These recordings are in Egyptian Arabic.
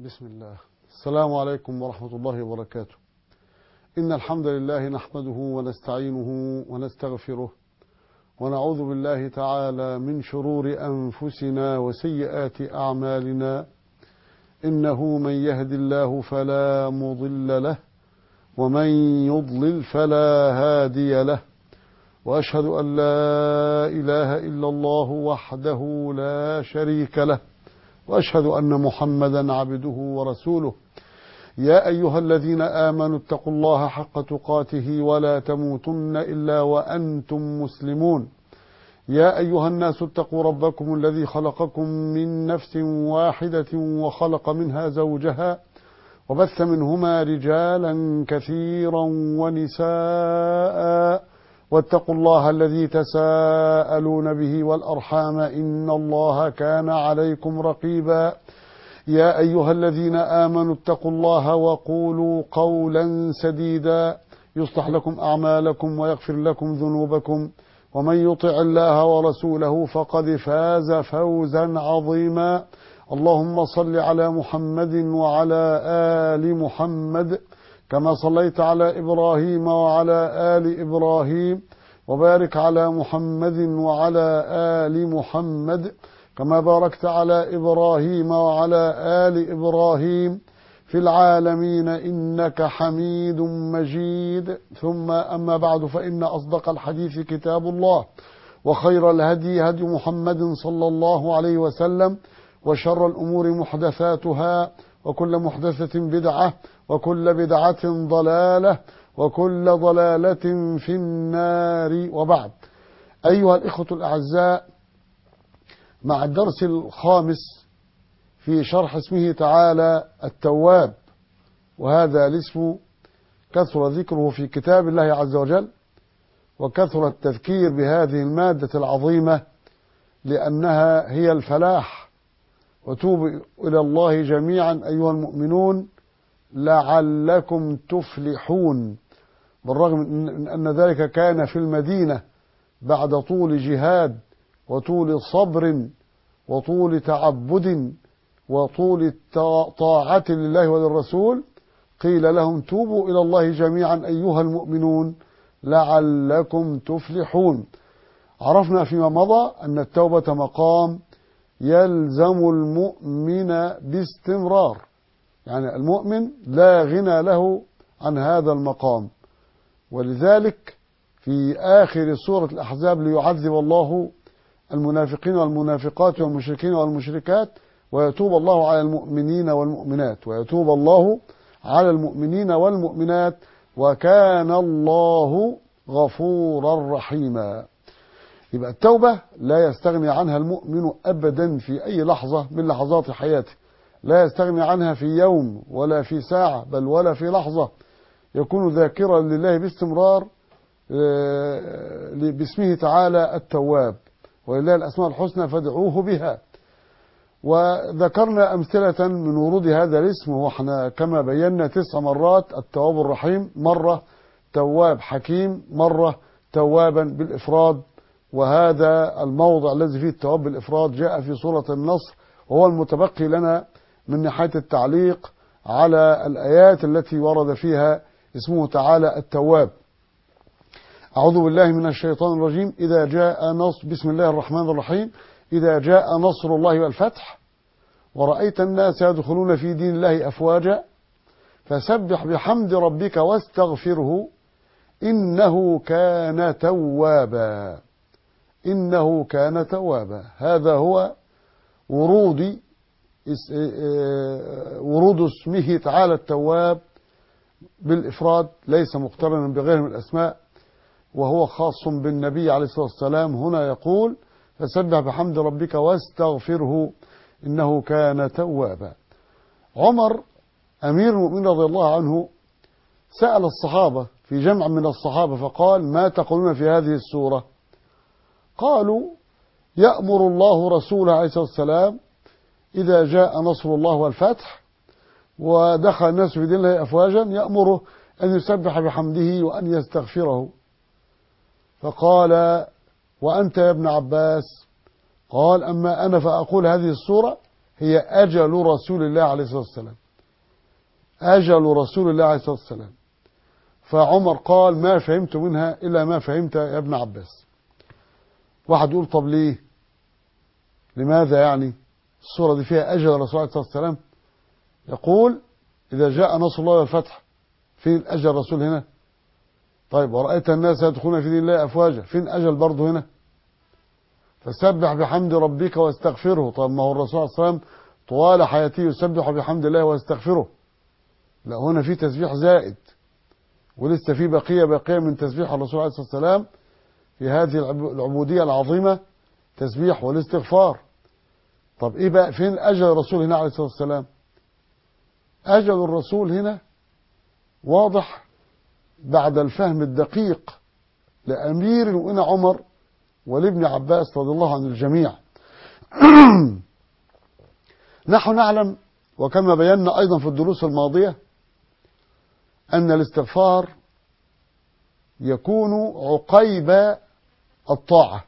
بسم الله السلام عليكم ورحمة الله وبركاته إن الحمد لله نحمده ونستعينه ونستغفره ونعوذ بالله تعالى من شرور أنفسنا وسيئات أعمالنا إنه من يهد الله فلا مضل له ومن يضلل فلا هادي له وأشهد أن لا إله إلا الله وحده لا شريك له وأشهد أن محمدا عبده ورسوله يا أيها الذين آمنوا اتقوا الله حق تقاته ولا تموتن إلا وأنتم مسلمون يا أيها الناس اتقوا ربكم الذي خلقكم من نفس واحدة وخلق منها زوجها وبث منهما رجالا كثيرا ونساء واتقوا الله الذي تساءلون به والأرحام إن الله كان عليكم رقيبا يا أيها الذين آمنوا اتقوا الله وقولوا قولا سديدا يصلح لكم أعمالكم ويغفر لكم ذنوبكم ومن يطع الله ورسوله فقد فاز فوزا عظيما اللهم صل على محمد وعلى آل محمد كما صليت على إبراهيم وعلى آل إبراهيم وبارك على محمد وعلى آل محمد كما باركت على إبراهيم وعلى آل إبراهيم في العالمين إنك حميد مجيد ثم أما بعد فإن أصدق الحديث كتاب الله وخير الهدي هدي محمد صلى الله عليه وسلم وشر الأمور محدثاتها وكل محدثة بدعة وكل بدعة ضلالة وكل ضلالة في النار وبعد أيها الإخوة الأعزاء مع الدرس الخامس في شرح اسمه تعالى التواب وهذا الاسم كثر ذكره في كتاب الله عز وجل وكثر التذكير بهذه المادة العظيمة لأنها هي الفلاح وتوبوا إلى الله جميعا أيها المؤمنون لعلكم تفلحون بالرغم من أن ذلك كان في المدينة بعد طول جهاد وطول صبر وطول تعبد وطول طاعة لله وللرسول قيل لهم توبوا إلى الله جميعا أيها المؤمنون لعلكم تفلحون عرفنا فيما مضى أن التوبة مقام يلزم المؤمن باستمرار يعني المؤمن لا غنى له عن هذا المقام ولذلك في آخر سورة الأحزاب ليعذب الله المنافقين والمنافقات والمشركين والمشركات ويتوب الله على المؤمنين والمؤمنات ويتوب الله على المؤمنين والمؤمنات وكان الله غفورا رحيما يبقى التوبة لا يستغني عنها المؤمن أبدا في أي لحظة من لحظات حياته لا يستغني عنها في يوم ولا في ساعة بل ولا في لحظة يكون ذاكرا لله باستمرار باسمه تعالى التواب ولله الأسماء الحسنى فادعوه بها وذكرنا أمثلة من ورود هذا الاسم وإحنا كما بينا تسع مرات التواب الرحيم مرة تواب حكيم مرة توابا بالإفراد وهذا الموضع الذي فيه التواب بالإفراد جاء في سورة النصر وهو المتبقي لنا من ناحية التعليق على الآيات التي ورد فيها اسمه تعالى التواب أعوذ بالله من الشيطان الرجيم إذا جاء نصر بسم الله الرحمن الرحيم إذا جاء نصر الله والفتح ورأيت الناس يدخلون في دين الله أفواجا فسبح بحمد ربك واستغفره إنه كان توابا إنه كان توابا هذا هو ورود ورود اسمه تعالى التواب بالإفراد ليس مقترنا بغيره من الأسماء وهو خاص بالنبي عليه الصلاة والسلام هنا يقول فسبح بحمد ربك واستغفره إنه كان توابا عمر أمير المؤمنين رضي الله عنه سأل الصحابة في جمع من الصحابة فقال ما تقولون في هذه السورة قالوا يأمر الله رسوله عليه الصلاة والسلام إذا جاء نصر الله والفتح ودخل الناس في دين الله أفواجا يأمره أن يسبح بحمده وأن يستغفره فقال وأنت يا ابن عباس قال أما أنا فأقول هذه السورة هي أجل رسول الله عليه الصلاة والسلام أجل رسول الله عليه الصلاة والسلام فعمر قال ما فهمت منها إلا ما فهمت يا ابن عباس واحد يقول طب ليه لماذا يعني الصورة دي فيها أجل الرسول عليه الصلاة والسلام يقول إذا جاء نصر الله والفتح فين أجل الرسول هنا طيب ورأيت الناس يدخلون في دين الله أفواجا فين أجل برضه هنا فسبح بحمد ربك واستغفره طب ما هو الرسول صلى الله عليه وسلم طوال حياته يسبح بحمد الله ويستغفره لا هنا في تسبيح زائد ولسه في بقية بقية من تسبيح الرسول عليه الصلاة والسلام في هذه العبودية العظيمة تسبيح والاستغفار طب ايه بقى فين اجل الرسول هنا عليه الصلاة والسلام اجل الرسول هنا واضح بعد الفهم الدقيق لأمير المؤمنين عمر ولابن عباس رضي الله عن الجميع نحن نعلم وكما بينا أيضا في الدروس الماضية أن الاستغفار يكون عقيب الطاعة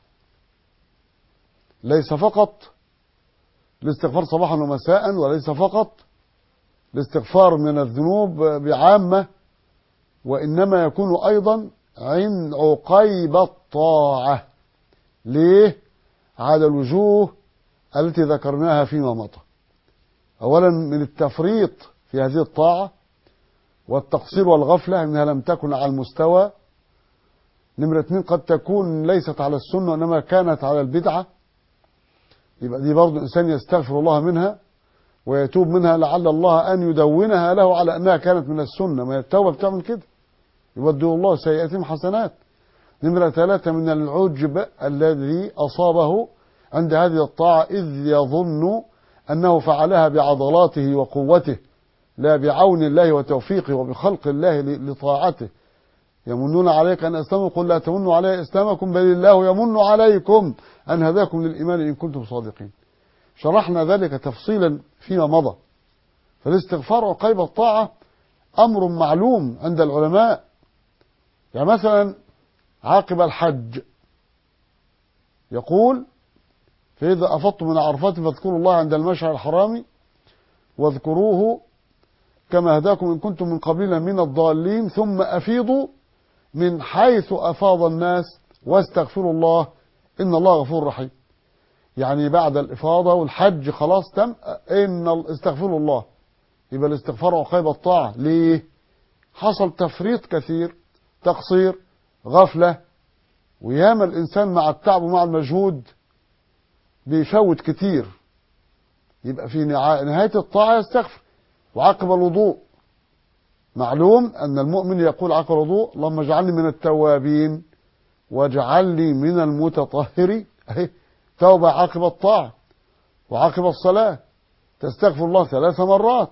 ليس فقط الاستغفار صباحا ومساء وليس فقط الاستغفار من الذنوب بعامة وإنما يكون أيضا عن عقيب الطاعة ليه على الوجوه التي ذكرناها فيما مضى أولا من التفريط في هذه الطاعة والتقصير والغفلة أنها لم تكن على المستوى نمرة اثنين قد تكون ليست على السنة وإنما كانت على البدعة يبقى دي برضه إنسان يستغفر الله منها ويتوب منها لعل الله أن يدونها له على أنها كانت من السنة ما التوبة بتعمل كده يبدل الله سيئاتهم حسنات نمرة ثلاثة من العجب الذي أصابه عند هذه الطاعة إذ يظن أنه فعلها بعضلاته وقوته لا بعون الله وتوفيقه وبخلق الله لطاعته يمنون عليك أن أسلموا قل لا تمنوا علي إسلامكم بل الله يمن عليكم أن هداكم للإيمان إن كنتم صادقين شرحنا ذلك تفصيلا فيما مضى فالاستغفار وقيب الطاعة أمر معلوم عند العلماء يعني مثلا عاقب الحج يقول فإذا أفضتم من عرفات فاذكروا الله عند المشعر الحرام واذكروه كما هداكم إن كنتم من قبلنا من الضالين ثم أفيضوا من حيث أفاض الناس واستغفروا الله إن الله غفور رحيم يعني بعد الإفاضة والحج خلاص تم إن استغفروا الله يبقى الاستغفار عقيب الطاعة ليه حصل تفريط كثير تقصير غفلة وياما الإنسان مع التعب ومع المجهود بيفوت كتير يبقى في نهاية الطاعة يستغفر وعقب الوضوء معلوم أن المؤمن يقول عقب الوضوء اللهم اجعلني من التوابين واجعلني من المتطهرين أهي توبة عقب الطاعة وعقب الصلاة تستغفر الله ثلاث مرات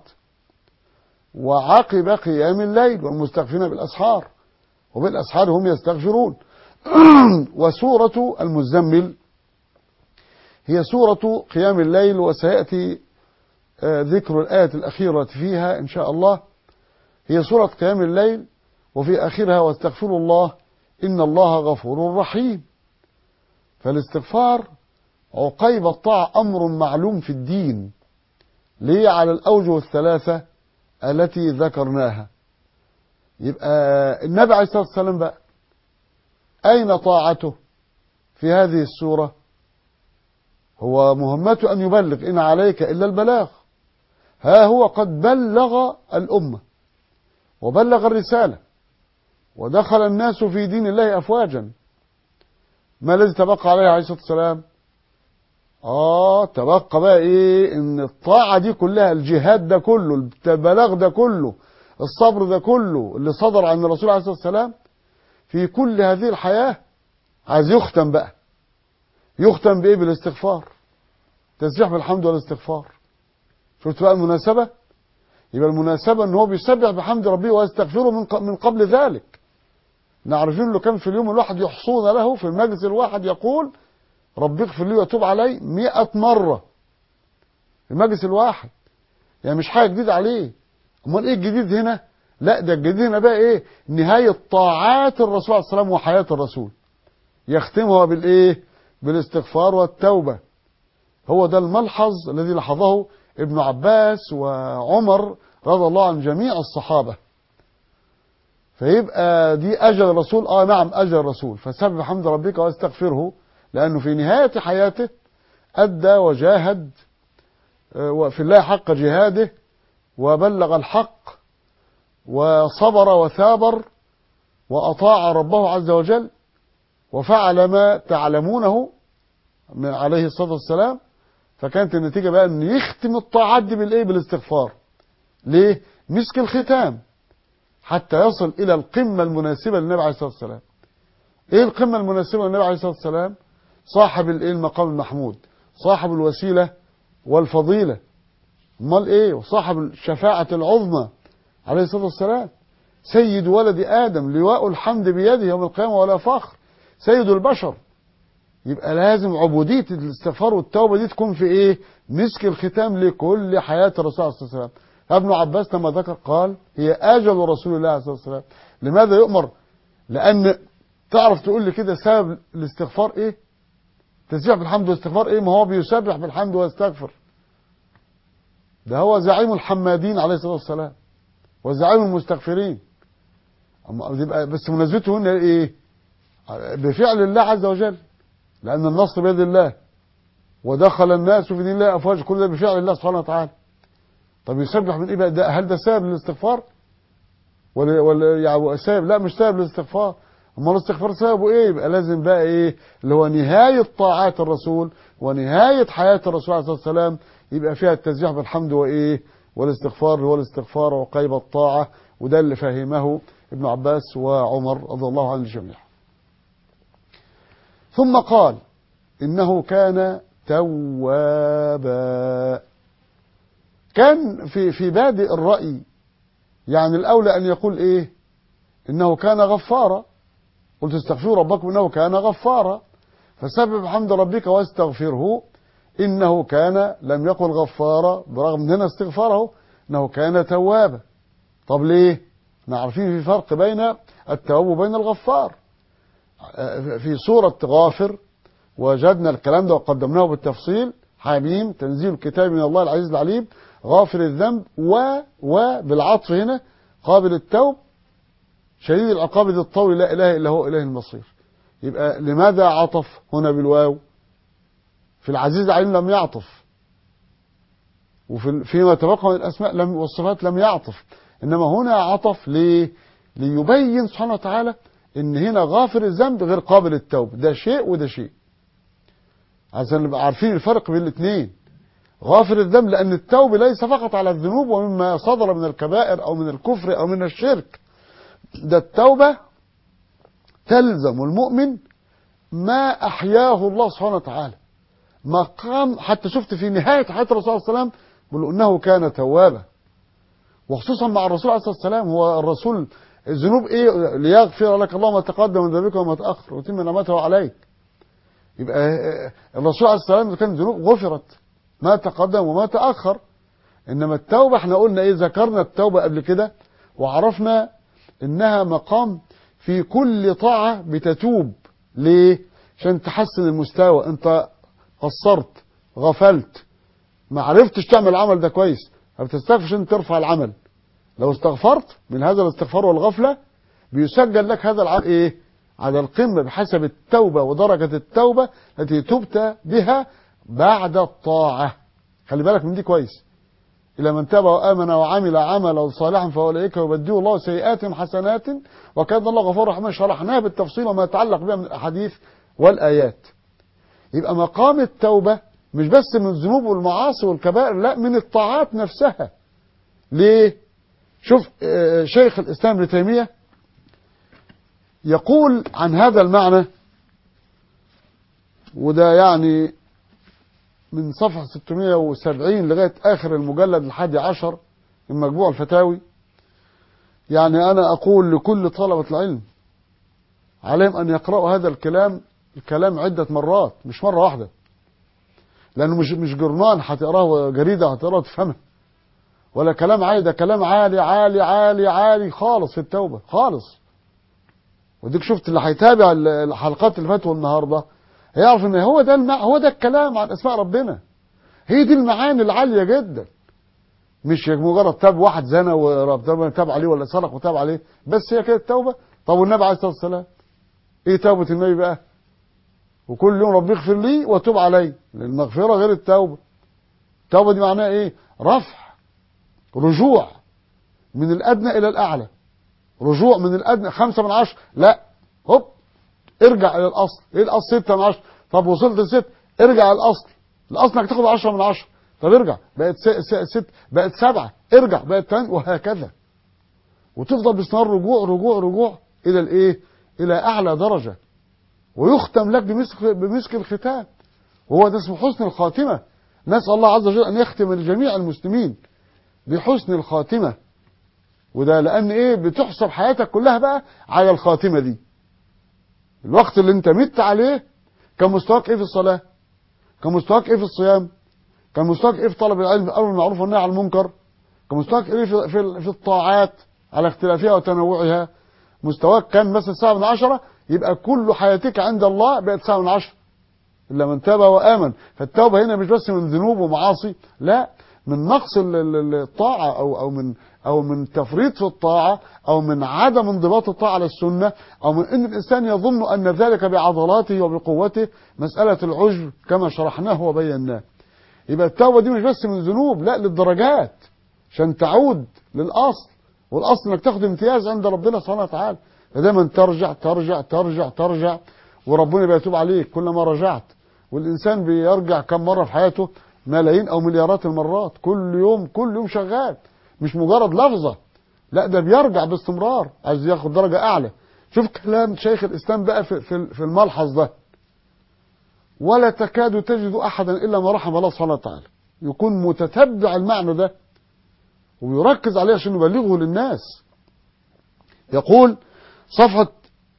وعقب قيام الليل والمستغفرين بالأسحار وبالأسحار هم يستغفرون وسورة المزمل هي سورة قيام الليل وسيأتي ذكر الآية الأخيرة فيها إن شاء الله هي سورة قيام الليل وفي آخرها واستغفروا الله إن الله غفور رحيم فالاستغفار عقيب الطاعة أمر معلوم في الدين ليه على الأوجه الثلاثة التي ذكرناها يبقى النبي عليه الصلاة والسلام بقى أين طاعته في هذه السورة هو مهمته أن يبلغ إن عليك إلا البلاغ ها هو قد بلغ الأمة وبلغ الرسالة ودخل الناس في دين الله أفواجا ما الذي تبقى عليه عليه الصلاة والسلام آه تبقى بقى إيه إن الطاعة دي كلها الجهاد ده كله البلاغ ده كله الصبر ده كله اللي صدر عن الرسول عليه الصلاة والسلام في كل هذه الحياة عايز يختم بقى يختم بإيه بالاستغفار تسبيح بالحمد والاستغفار شفت بقى المناسبة يبقى المناسبة ان هو بيسبح بحمد ربه ويستغفره من من قبل ذلك نعرفين له كم في اليوم الواحد يحصون له في المجلس الواحد يقول ربي اغفر لي وتوب علي مئة مرة في المجلس الواحد يعني مش حاجة جديدة عليه امال ايه الجديد هنا لا ده الجديد هنا بقى ايه نهاية طاعات الرسول عليه السلام وحياة الرسول يختمها بالايه بالاستغفار والتوبة هو ده الملحظ الذي لاحظه ابن عباس وعمر رضي الله عن جميع الصحابة فيبقى دي أجل الرسول آه نعم أجل الرسول فسبح حمد ربك واستغفره لأنه في نهاية حياته أدى وجاهد وفي الله حق جهاده وبلغ الحق وصبر وثابر وأطاع ربه عز وجل وفعل ما تعلمونه من عليه الصلاة والسلام فكانت النتيجة بقى أن يختم الطاعات دي بالإيه بالاستغفار ليه مسك الختام حتى يصل إلى القمة المناسبة للنبي عليه الصلاة والسلام إيه القمة المناسبة للنبي عليه الصلاة والسلام صاحب الإيه المقام المحمود صاحب الوسيلة والفضيلة امال ايه وصاحب الشفاعة العظمى عليه الصلاة والسلام سيد ولد آدم لواء الحمد بيده يوم القيامة ولا فخر سيد البشر يبقى لازم عبودية الاستغفار والتوبة دي تكون في ايه مسك الختام لكل حياة الرسول عليه الصلاة والسلام ابن عباس لما ذكر قال هي أجل رسول الله عليه الصلاة والسلام لماذا يؤمر لأن تعرف تقول لي كده سبب الاستغفار ايه تسبيح بالحمد والاستغفار ايه ما هو بيسبح بالحمد ويستغفر ده هو زعيم الحمادين عليه الصلاة والسلام وزعيم المستغفرين بس مناسبته هنا ايه بفعل الله عز وجل لأن النصر بيد الله ودخل الناس في دين الله أفواج كل ده بفعل الله سبحانه وتعالى طب يسبح من ايه بقى ده هل ده سبب للاستغفار ولا ولا يعني سبب لا مش سبب للاستغفار اما الاستغفار سببه ايه يبقى لازم بقى ايه اللي هو نهاية طاعات الرسول ونهاية حياة الرسول عليه الصلاة والسلام يبقى فيها التسبيح بالحمد وايه والاستغفار هو الاستغفار وقيب الطاعة وده اللي فهمه ابن عباس وعمر رضي الله عن الجميع ثم قال إنه كان توابا كان في في بادئ الرأي يعني الأولى أن يقول إيه إنه كان غفارا قلت استغفروا ربكم إنه كان غفارا فسبب حمد ربك واستغفره إنه كان لم يقل غفارا برغم من هنا استغفاره إنه كان توابا طب ليه احنا عارفين في فرق بين التواب وبين الغفار في سورة غافر وجدنا الكلام ده وقدمناه بالتفصيل حميم تنزيل الكتاب من الله العزيز العليم غافر الذنب و وبالعطف هنا قابل التوب شديد العقاب ذي الطول لا اله الا هو اله المصير يبقى لماذا عطف هنا بالواو في العزيز العليم لم يعطف وفي فيما تبقى من الاسماء لم والصفات لم يعطف انما هنا عطف ليه ليبين سبحانه وتعالى ان هنا غافر الذنب غير قابل التوب ده شيء وده شيء عشان نبقى عارفين الفرق بين الاثنين غافر الذنب لان التوب ليس فقط على الذنوب ومما صدر من الكبائر او من الكفر او من الشرك ده التوبة تلزم المؤمن ما احياه الله سبحانه وتعالى مقام حتى شفت في نهاية حياة الرسول صلى الله عليه وسلم بيقول انه كان توابا وخصوصا مع الرسول عليه الصلاة والسلام هو الرسول الذنوب ايه ليغفر لك الله ما تقدم من ذنبك وما تأخر وتم نعمته عليك يبقى الرسول عليه الصلاة والسلام كان ذنوب غفرت ما تقدم وما تأخر إنما التوبة احنا قلنا إيه ذكرنا التوبة قبل كده وعرفنا إنها مقام في كل طاعة بتتوب ليه عشان تحسن المستوى أنت قصرت غفلت ما عرفتش تعمل العمل ده كويس فبتستغفر عشان ترفع العمل لو استغفرت من هذا الاستغفار والغفلة بيسجل لك هذا العمل ايه على القمة بحسب التوبة ودرجة التوبة التي تبت بها بعد الطاعة خلي بالك من دي كويس إلى من تاب وآمن وعمل عملا صالحا فأولئك يبدل الله سيئاتهم حسنات وكان الله غفور رحيما شرحناها بالتفصيل وما يتعلق بها من الأحاديث والآيات يبقى مقام التوبة مش بس من الذنوب والمعاصي والكبائر لا من الطاعات نفسها ليه شوف شيخ الإسلام ابن تيمية يقول عن هذا المعنى وده يعني من صفحة 670 لغاية آخر المجلد الحادي عشر من مجموع الفتاوي يعني أنا أقول لكل طلبة العلم عليهم أن يقرأوا هذا الكلام الكلام عدة مرات مش مرة واحدة لأنه مش مش جرنان هتقراه جريدة هتقراه تفهمها ولا كلام عالي ده كلام عالي عالي عالي عالي خالص في التوبة خالص وديك شفت اللي هيتابع الحلقات اللي فاتوا النهارده هيعرف ان هو ده المع... هو ده الكلام عن اسماء ربنا هي دي المعاني العالية جدا مش مجرد تاب واحد زنى وربنا تاب عليه ولا سرق وتاب عليه بس هي كده التوبة طب والنبي عليه الصلاة والسلام ايه توبة النبي بقى وكل يوم ربي اغفر لي وتوب علي المغفرة غير التوبة التوبة دي معناها ايه رفع رجوع من الأدنى إلى الأعلى رجوع من الأدنى خمسة من عشر لا هوب ارجع إلى الأصل ايه الأصل ستة من عشر طب وصلت لست ارجع الأصل الأصل انك تاخد عشرة من عشرة طب ارجع بقت س... س... ست بقت سبعة ارجع بقت تاني وهكذا وتفضل باستمرار رجوع رجوع رجوع إلى الإيه إلى أعلى درجة ويختم لك بمسك بمسك الختام وهو ده اسمه حسن الخاتمة نسأل الله عز وجل أن يختم لجميع المسلمين بحسن الخاتمة وده لأن إيه بتحسب حياتك كلها بقى على الخاتمة دي الوقت اللي انت مت عليه كان مستواك ايه في الصلاة كان مستواك ايه في الصيام كان مستواك ايه في طلب العلم الامر بالمعروف والنهي عن المنكر كان مستواك ايه في, في, في الطاعات على اختلافها وتنوعها مستواك كان مثلا ساعة من عشرة يبقى كل حياتك عند الله بقت ساعة من عشرة إلا من تاب وآمن فالتوبة هنا مش بس من ذنوب ومعاصي لا من نقص الطاعة أو أو من أو من تفريط في الطاعة أو من عدم انضباط الطاعة على السنة أو من أن الإنسان يظن أن ذلك بعضلاته وبقوته مسألة العجب كما شرحناه وبيناه يبقى التوبة دي مش بس من ذنوب لا للدرجات عشان تعود للأصل والأصل أنك تاخد امتياز عند ربنا سبحانه وتعالى فدايما ترجع ترجع ترجع ترجع وربنا بيتوب عليك كل ما رجعت والإنسان بيرجع كم مرة في حياته ملايين أو مليارات المرات كل يوم كل يوم شغال مش مجرد لفظة لا ده بيرجع باستمرار عايز ياخد درجة أعلى شوف كلام شيخ الإسلام بقى في, في, في الملحظ ده ولا تكاد تجد أحدا إلا ما رحم الله سبحانه وتعالى يكون متتبع المعنى ده ويركز عليه عشان يبلغه للناس يقول صفحة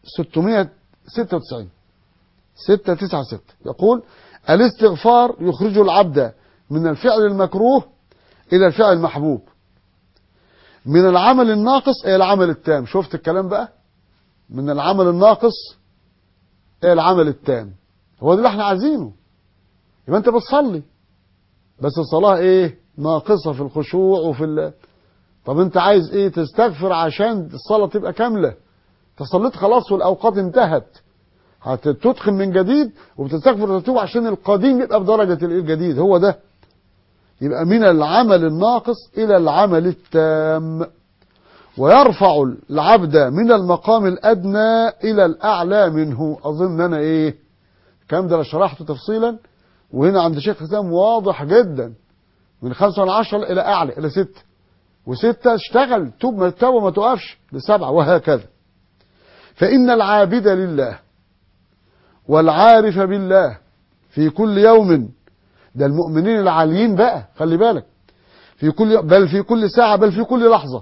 696 696 يقول الاستغفار يخرج العبد من الفعل المكروه إلى الفعل المحبوب من العمل الناقص إلى العمل التام شفت الكلام بقى من العمل الناقص إلى العمل التام هو ده اللي احنا عايزينه يبقى انت بتصلي بس الصلاة ايه ناقصة في الخشوع وفي ال... طب انت عايز ايه تستغفر عشان الصلاة تبقى كاملة تصليت خلاص والأوقات انتهت هتتخن من جديد وبتستغفر وتتوب عشان القديم يبقى بدرجة الجديد هو ده يبقى من العمل الناقص إلى العمل التام ويرفع العبد من المقام الأدنى إلى الأعلى منه أظن أنا إيه الكلام ده شرحته تفصيلا وهنا عند شيخ الإسلام واضح جدا من خمسة من عشرة إلى أعلى إلى ستة وستة اشتغل توب ما توب ما توقفش لسبعة وهكذا فإن العابد لله والعارف بالله في كل يوم ده المؤمنين العاليين بقى خلي بالك في كل بل في كل ساعة بل في كل لحظة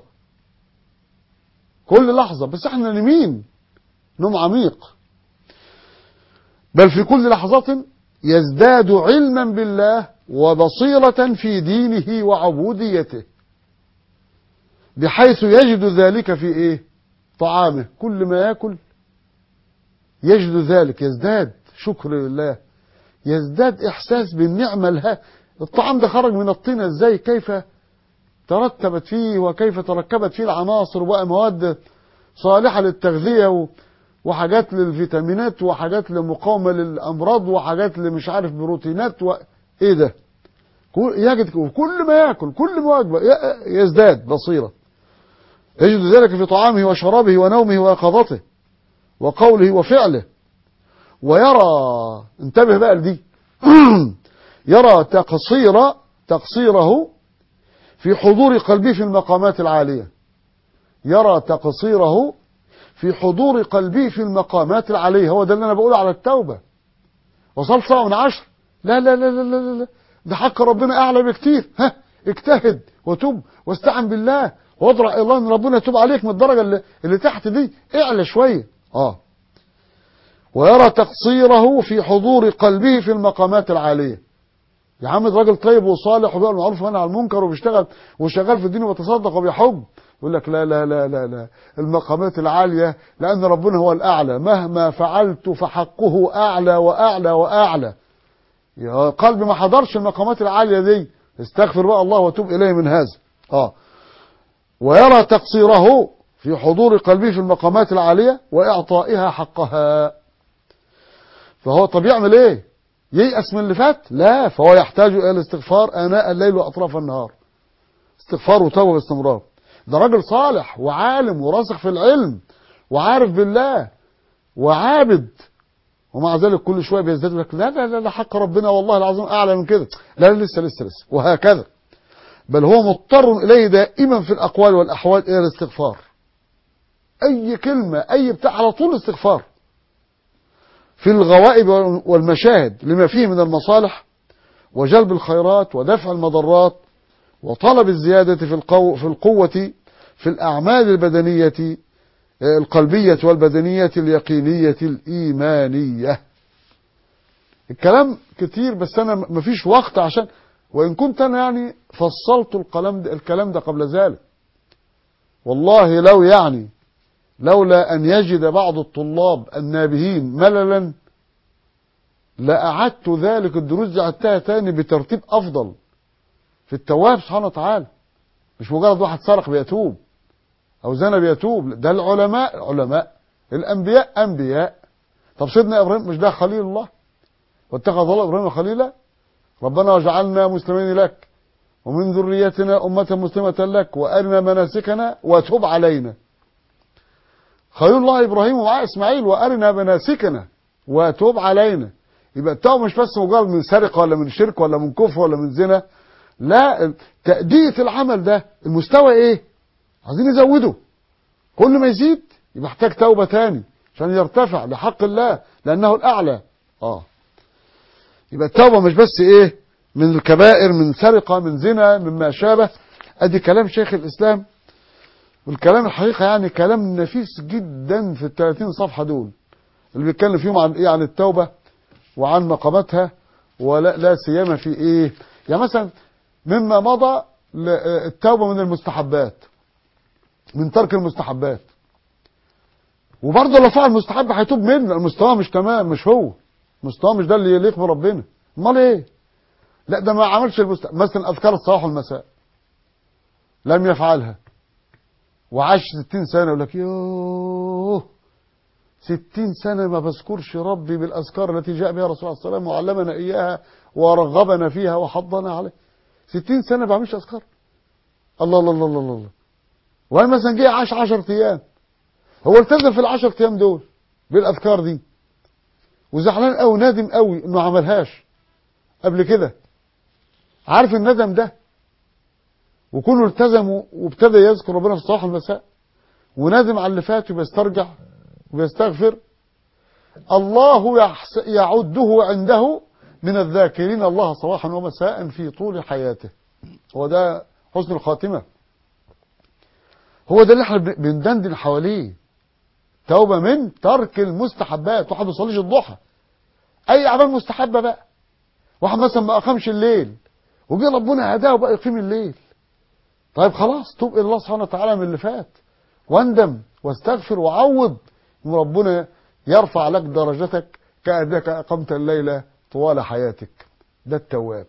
كل لحظة بس احنا نمين نوم عميق بل في كل لحظة يزداد علما بالله وبصيرة في دينه وعبوديته بحيث يجد ذلك في ايه طعامه كل ما ياكل يجد ذلك يزداد شكر لله يزداد إحساس بالنعمة لها الطعام ده خرج من الطينة ازاي كيف ترتبت فيه وكيف تركبت فيه العناصر وبقى مواد صالحة للتغذية وحاجات للفيتامينات وحاجات لمقاومة للأمراض وحاجات لمش عارف بروتينات و... ايه ده يجد كل ما يأكل كل ما وجبة يزداد بصيرة يجد ذلك في طعامه وشرابه ونومه ويقظته وقوله وفعله ويرى انتبه بقى لدي يرى تقصير تقصيره في حضور قلبه في المقامات العالية يرى تقصيره في حضور قلبه في المقامات العالية هو ده اللي أنا بقوله على التوبة وصلت ساعة من عشر لا لا لا لا لا, لا. ده حق ربنا أعلى بكتير ها اجتهد وتوب واستعن بالله واضرع إلى الله ان ربنا يتوب عليك من الدرجة اللي, اللي تحت دي اعلى شوية اه ويرى تقصيره في حضور قلبه في المقامات العالية يا عم ده راجل طيب وصالح وبيعمل المعروف وينهى عن المنكر وبيشتغل وشغال في الدين وبيتصدق وبيحج يقول لك لا لا لا لا لا المقامات العالية لأن ربنا هو الأعلى مهما فعلت فحقه أعلى وأعلى وأعلى يا قلبي ما حضرش المقامات العالية دي استغفر بقى الله وتوب إليه من هذا اه ويرى تقصيره في حضور قلبه في المقامات العالية وإعطائها حقها فهو طب يعمل ايه ييأس من اللي فات لا فهو يحتاج إلى الاستغفار آناء الليل وأطراف النهار استغفار وتوبة باستمرار ده راجل صالح وعالم وراسخ في العلم وعارف بالله وعابد ومع ذلك كل شويه بيزداد لك لا لا لا, لا حق ربنا والله العظيم اعلى من كده لا لا لسه لسه لسه وهكذا بل هو مضطر اليه دائما في الاقوال والاحوال الى الاستغفار اي كلمه اي بتاع على طول استغفار في الغوائب والمشاهد لما فيه من المصالح وجلب الخيرات ودفع المضرات وطلب الزيادة في القو في القوة في الأعمال البدنية القلبية والبدنية اليقينية الإيمانية الكلام كتير بس أنا مفيش وقت عشان وإن كنت أنا يعني فصلت الكلام ده, الكلام ده قبل ذلك والله لو يعني لولا أن يجد بعض الطلاب النابهين مللا لأعدت ذلك الدروس دي عدتها تاني بترتيب أفضل في التواب سبحانه وتعالى مش مجرد واحد سرق بيتوب او زنى بيتوب ده العلماء علماء الانبياء انبياء طب سيدنا ابراهيم مش ده خليل الله واتخذ الله ابراهيم خليلا ربنا وجعلنا مسلمين لك ومن ذريتنا أمة مسلمة لك وأرنا مناسكنا وتب علينا خليل الله إبراهيم ومعاه إسماعيل وأرنا مناسكنا وتب علينا يبقى التوبة مش بس مجرد من سرقة ولا من شرك ولا من كفر ولا من زنا لا تأدية العمل ده المستوى ايه عايزين يزوده كل ما يزيد يبقى محتاج توبة تاني عشان يرتفع لحق الله لأنه الأعلى اه يبقى التوبة مش بس ايه من الكبائر من سرقة من زنا مما شابه ادي كلام شيخ الإسلام والكلام الحقيقة يعني كلام نفيس جدا في الثلاثين صفحة دول اللي بيتكلم فيهم عن ايه عن التوبة وعن مقاماتها ولا لا سيما في ايه يعني مثلا مما مضى التوبة من المستحبات من ترك المستحبات وبرضه لو فعل مستحب هيتوب منه المستوى مش تمام مش هو مستوى مش ده اللي يليق بربنا امال ايه لا ده ما عملش المست... مثلا اذكار الصباح والمساء لم يفعلها وعاش 60 سنه يقول لك يوه 60 سنه ما بذكرش ربي بالاذكار التي جاء بها الرسول صلى الله عليه وسلم وعلمنا اياها ورغبنا فيها وحضنا عليها 60 سنه ما بعملش اذكار الله الله الله الله الله وقال مثلا جه عاش 10 ايام هو التزم في ال 10 ايام دول بالاذكار دي وزعلان قوي نادم قوي انه عملهاش قبل كده عارف الندم ده وكله التزم وابتدى يذكر ربنا في الصباح والمساء وندم على اللي فات وبيسترجع وبيستغفر الله يحس يعده عنده من الذاكرين الله صباحا ومساء في طول حياته هو ده حسن الخاتمة هو ده اللي احنا بندندن حواليه توبة من ترك المستحبات واحد ما بيصليش الضحى اي اعمال مستحبة بقى واحد مثلا ما اقامش الليل وجه ربنا هداه وبقى يقيم الليل طيب خلاص توب الى الله سبحانه وتعالى من اللي فات واندم واستغفر وعوض وربنا يرفع لك درجتك كأنك أقمت الليلة طوال حياتك ده التواب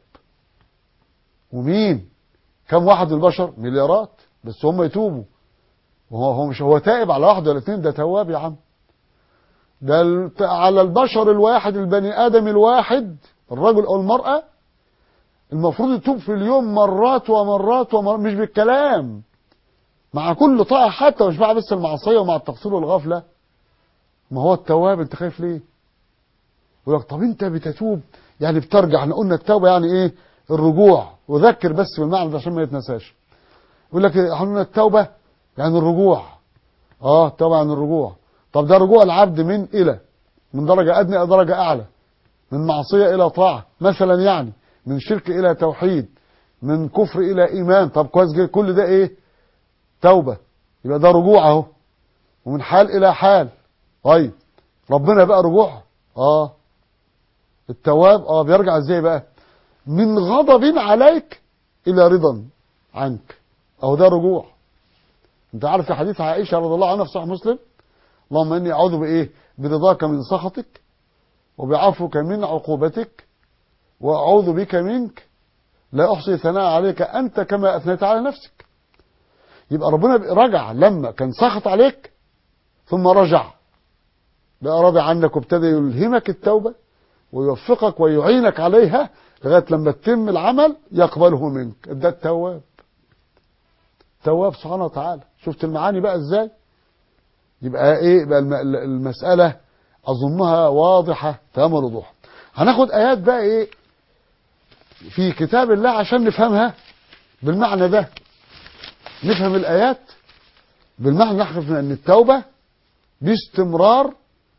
ومين كم واحد من البشر مليارات بس هم يتوبوا وهو هو مش هو تائب على واحد ولا اثنين ده تواب يا عم ده على البشر الواحد البني آدم الواحد الرجل أو المرأة المفروض يتوب في اليوم مرات ومرات ومرات مش بالكلام مع كل طاعة حتى مش مع بس المعصية ومع التقصير والغفلة ما هو التواب انت خايف ليه يقول لك طب انت بتتوب يعني بترجع احنا قلنا التوبة يعني ايه الرجوع وذكر بس بالمعنى ده عشان ما يتنساش يقول لك احنا قلنا التوبة يعني الرجوع اه التوبة يعني الرجوع طب ده رجوع العبد من الى من درجة ادنى الى درجة اعلى من معصية الى طاعة مثلا يعني من شرك الى توحيد من كفر الى ايمان طب كويس جدا كل ده ايه توبة يبقى ده رجوع اهو ومن حال الى حال طيب ربنا بقى رجوع اه التواب اه بيرجع ازاي بقى من غضب عليك الى رضا عنك اهو ده رجوع انت عارف في حديث عائشة رضي الله عنها في صحيح مسلم اللهم اني اعوذ بايه برضاك من سخطك وبعفوك من عقوبتك وأعوذ بك منك لا أحصي ثناء عليك أنت كما أثنيت على نفسك يبقى ربنا رجع لما كان سخط عليك ثم رجع بقى راضي عنك وابتدى يلهمك التوبة ويوفقك ويعينك عليها لغاية لما تتم العمل يقبله منك ده التواب تواب سبحانه وتعالى شفت المعاني بقى ازاي يبقى ايه بقى المسألة اظنها واضحة تمام الوضوح هناخد ايات بقى ايه في كتاب الله عشان نفهمها بالمعنى ده نفهم الايات بالمعنى نحرف ان التوبة باستمرار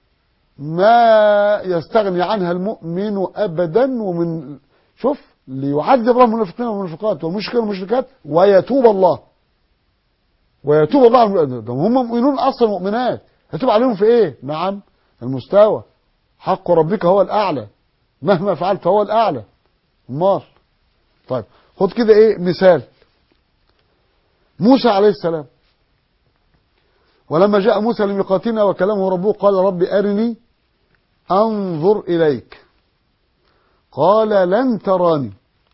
ما يستغني عنها المؤمن ابدا ومن شوف ليعذب الله المنافقين والمنافقات والمشركين والمشركات ويتوب الله ويتوب الله على ده هم مؤمنون اصلا مؤمنات يتوب عليهم في ايه نعم المستوى حق ربك هو الاعلى مهما فعلت فهو الاعلى امال طيب خد كده ايه مثال موسى عليه السلام ولما جاء موسى لميقاتنا وكلمه ربه قال رب أرني أنظر إليك قال لن تراني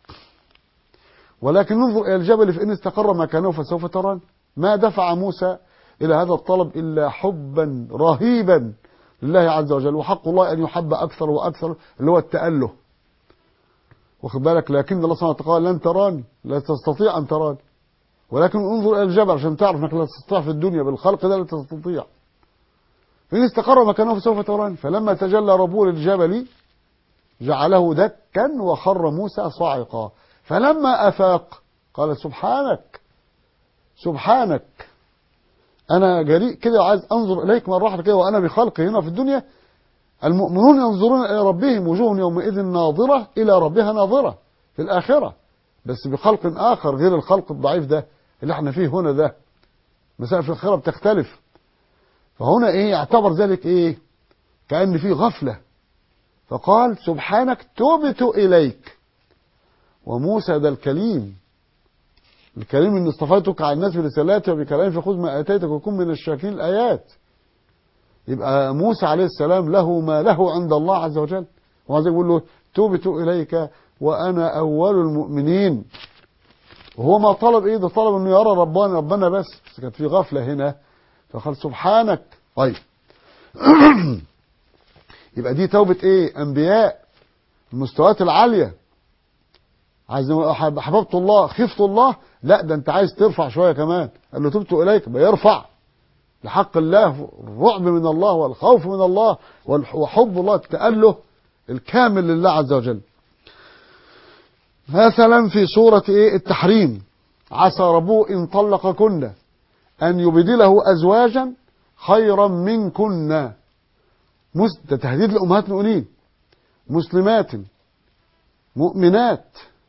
ولكن انظر إلى الجبل فإن استقر مكانه فسوف تراني ما دفع موسى إلى هذا الطلب إلا حبا رهيبا لله عز وجل وحق الله أن يحب أكثر وأكثر اللي هو التأله واخد بالك لكن الله سبحانه وتعالى قال لن تراني لا تستطيع أن تراني ولكن انظر إلى الجبل عشان تعرف أنك لا تستطيع في الدنيا بالخلق ده لا تستطيع إن استقر مكانه فسوف تراني فلما تجلى ربه للجبل جعله دكا وخر موسى صاعقا فلما أفاق قال سبحانك سبحانك أنا جريء كده وعايز أنظر إليك مرة واحدة كده وأنا بخلقي هنا في الدنيا المؤمنون ينظرون إلى ربهم وجوه يومئذ ناظرة إلى ربها ناظرة في الآخرة بس بخلق آخر غير الخلق الضعيف ده اللي احنا فيه هنا ده مسائل في الآخرة بتختلف فهنا إيه يعتبر ذلك إيه كأن فيه غفلة فقال سبحانك تبت إليك وموسى ده الكليم الكريم ان اصطفيتك على الناس برسالاتي وبكلامي فخذ ما اتيتك وكن من الشاكرين الايات يبقى موسى عليه السلام له ما له عند الله عز وجل وعز يقول له توبت اليك وانا اول المؤمنين وهو ما طلب ايه ده طلب انه يرى ربنا ربنا بس بس كانت في غفله هنا فقال سبحانك طيب يبقى دي توبه ايه انبياء المستويات العاليه عايز حببت الله خفت الله لا ده انت عايز ترفع شويه كمان قال له تبت اليك بيرفع لحق الله الرعب من الله والخوف من الله وحب الله التأله الكامل لله عز وجل مثلا في سورة ايه التحريم عسى ربه إن طلقكن أن يبدله أزواجا خيرا منكن ده تهديد لأمهات المؤمنين مسلمات مؤمنات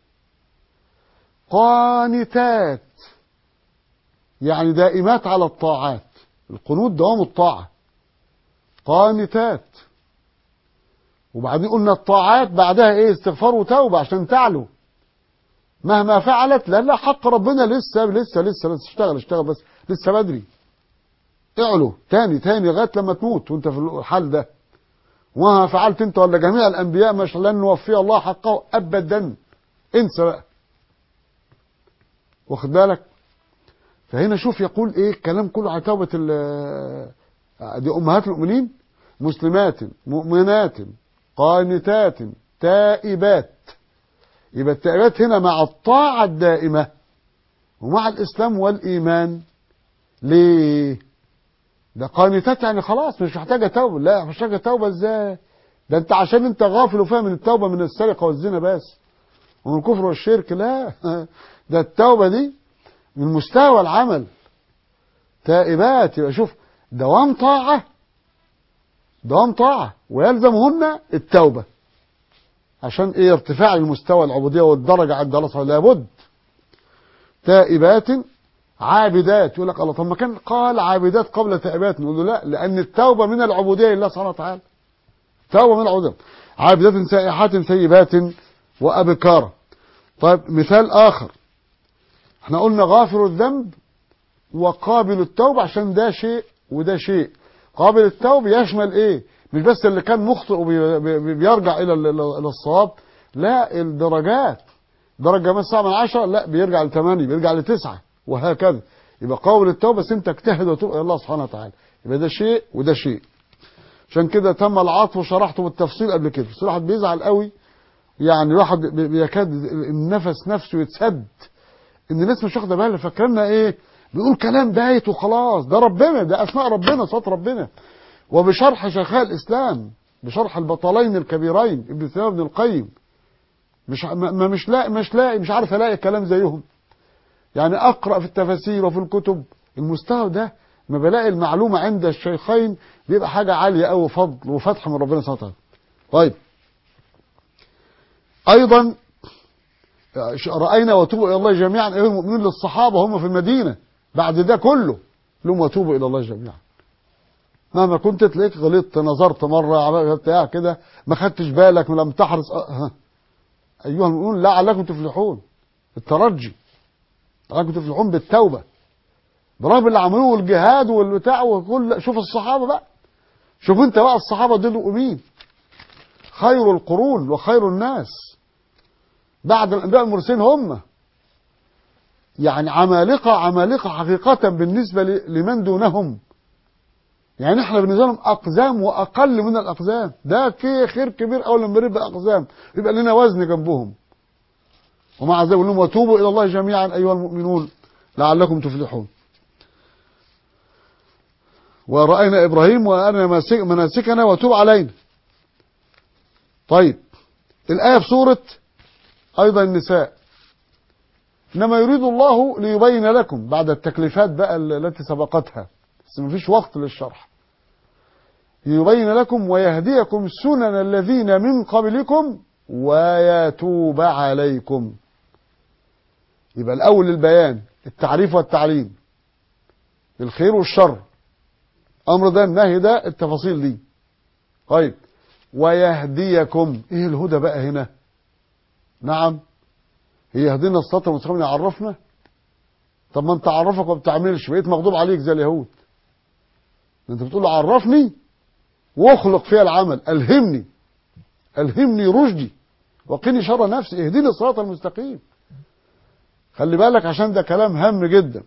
قانتات يعني دائمات على الطاعات القنوت دوام الطاعة قانتات وبعدين قلنا الطاعات بعدها ايه استغفار وتوبة عشان تعلو مهما فعلت لا لا حق ربنا لسه لسه لسه لسه اشتغل اشتغل بس لسه بدري اعلو تاني تاني لغايه لما تموت وانت في الحال ده وما فعلت انت ولا جميع الانبياء مش لن نوفي الله حقه ابدا انسى بقى واخد بالك فهنا شوف يقول ايه الكلام كله على توبة دي امهات المؤمنين مسلمات مؤمنات قانتات تائبات يبقى التائبات هنا مع الطاعة الدائمة ومع الاسلام والايمان ليه ده قانتات يعني خلاص مش محتاجة توبة لا مش محتاجة توبة ازاي ده انت عشان انت غافل وفاهم من التوبة من السرقة والزنا بس ومن الكفر والشرك لا ده التوبة دي من مستوى العمل تائبات يبقى شوف دوام طاعة دوام طاعة ويلزمهن التوبة عشان ايه ارتفاع المستوى العبودية والدرجة عند الله سبحانه لابد تائبات عابدات يقول لك الله طب ما كان قال عابدات قبل تائبات نقول له لا لأن التوبة من العبودية لله سبحانه وتعالى توبة من العبودية عابدات سائحات سيبات وأبكارا طيب مثال آخر احنا قلنا غافر الذنب وقابل التوبة عشان ده شيء وده شيء قابل التوب يشمل ايه مش بس اللي كان مخطئ وبيرجع الى الصواب لا الدرجات درجة مثلا من عشرة لا بيرجع لثمانية بيرجع لتسعة وهكذا يبقى قول التوبة بس انت اجتهد وتوب الى الله سبحانه وتعالى يبقى ده شيء وده شيء عشان كده تم العطف وشرحته بالتفصيل قبل كده بس الواحد بيزعل قوي يعني الواحد بي- بيكاد النفس نفسه يتسد ان الناس مش واخده بالها فاكرنا ايه بيقول كلام بايت وخلاص ده ربنا ده اسماء ربنا صوت ربنا وبشرح شيخاء الاسلام بشرح البطلين الكبيرين ابن تيميه وابن القيم مش ع- ما ما- مش لاقي مش لاقي مش عارف الاقي كلام زيهم يعني اقرا في التفاسير وفي الكتب المستوى ده ما بلاقي المعلومه عند الشيخين بيبقى حاجه عاليه قوي فضل وفتح من ربنا سبحانه وتعالى طيب ايضا راينا وتوبوا الى الله جميعا ايها المؤمنون للصحابه هم في المدينه بعد ده كله لهم وتوبوا الى الله جميعا مهما كنت تلاقيك غلطت نظرت مره عملت بتاع كده ما خدتش بالك لم تحرص أه ها. ايها المؤمنون لعلكم تفلحون الترجي لعلكم تفلحون بالتوبه برغم اللي عملوه الجهاد والبتاع وكل شوف الصحابه بقى شوف انت بقى الصحابه دول مين خير القرون وخير الناس بعد الانبياء المرسلين هم يعني عمالقه عمالقه حقيقه بالنسبه ل- لمن دونهم يعني احنا بالنسبه لهم اقزام واقل من الاقزام ده كي خير كبير اول لما نبقى اقزام يبقى لنا وزن جنبهم ومع ذلك يقول لهم وتوبوا الى الله جميعا ايها المؤمنون لعلكم تفلحون ورأينا إبراهيم وأنا ماسك- مناسكنا وتوب علينا طيب الآية في سورة أيضا النساء إنما يريد الله ليبين لكم بعد التكليفات بقى التي سبقتها بس مفيش وقت للشرح ليبين لكم ويهديكم سنن الذين من قبلكم ويتوب عليكم يبقى الأول البيان التعريف والتعليم الخير والشر امر ده النهي ده التفاصيل دي طيب ويهديكم ايه الهدى بقى هنا نعم هي يهدينا الصراط المستقيم يعرفنا طب ما انت عرفك وما بتعملش بقيت مغضوب عليك زي اليهود انت بتقول له عرفني واخلق فيها العمل الهمني الهمني رشدي وقني شر نفسي اهديني الصراط المستقيم خلي بالك عشان ده كلام هام جدا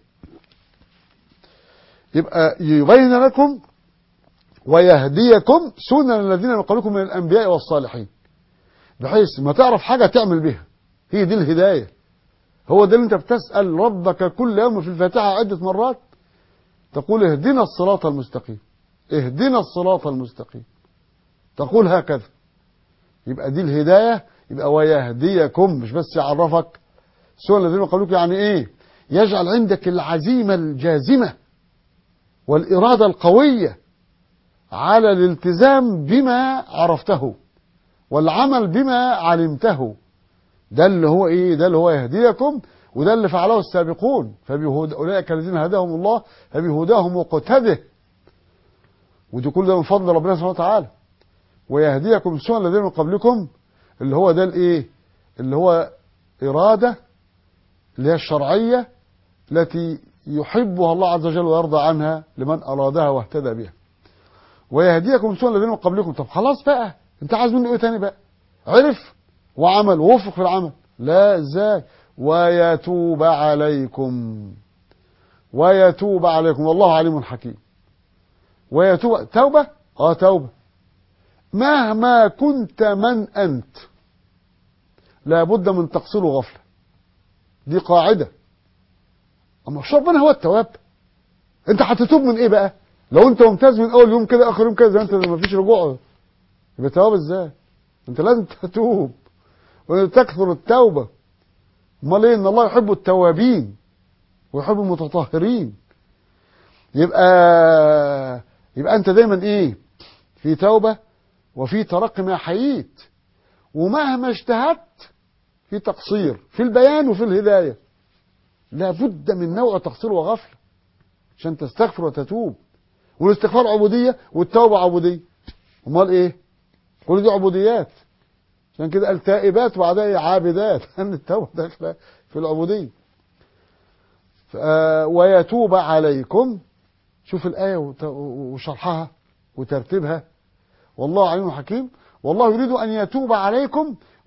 يبقى يبين لكم ويهديكم سنن الذين من قبلكم من الانبياء والصالحين بحيث ما تعرف حاجه تعمل بها هي دي الهدايه هو ده اللي انت بتسال ربك كل يوم في الفاتحه عده مرات تقول اهدنا الصراط المستقيم اهدنا الصراط المستقيم تقول هكذا يبقى دي الهدايه يبقى ويهديكم مش بس يعرفك سنن الذين من قبلكم يعني ايه يجعل عندك العزيمه الجازمه والإرادة القوية على الالتزام بما عرفته والعمل بما علمته ده اللي هو ايه ده اللي هو يهديكم وده اللي فعله السابقون فبهدى اولئك الذين هداهم الله فبهداهم مقتده ودي كل ده من فضل ربنا سبحانه وتعالى ويهديكم سنن الذين من قبلكم اللي هو ده الايه اللي هو اراده اللي هي الشرعيه التي يحبها الله عز وجل ويرضى عنها لمن أرادها واهتدى بها ويهديكم سنن الذين من قبلكم طب خلاص بقى انت عايز منه ايه تاني بقى عرف وعمل ووفق في العمل لا ازاي ويتوب عليكم ويتوب عليكم والله عليم حكيم ويتوب توبة اه توبة مهما كنت من انت لابد من تقصير وغفلة دي قاعده اما مش ربنا هو التواب انت هتتوب من ايه بقى لو انت ممتاز من اول يوم كده اخر يوم كده زي انت ما فيش رجوع يبقى تواب ازاي انت لازم تتوب وتكثر التوبه امال ايه ان الله يحب التوابين ويحب المتطهرين يبقى يبقى انت دايما ايه في توبه وفي ترقي ما حييت ومهما اجتهدت في تقصير في البيان وفي الهدايه لابد من نوع تقصير وغفله عشان تستغفر وتتوب والاستغفار عبوديه والتوبه عبوديه امال ايه كل دي عبوديات عشان كده قال تائبات وبعدها إيه؟ عابدات ان التوبه داخله في العبوديه ف- آه، ويتوب عليكم شوف الايه وت- وشرحها وترتيبها والله عليم حكيم والله يريد ان يتوب عليكم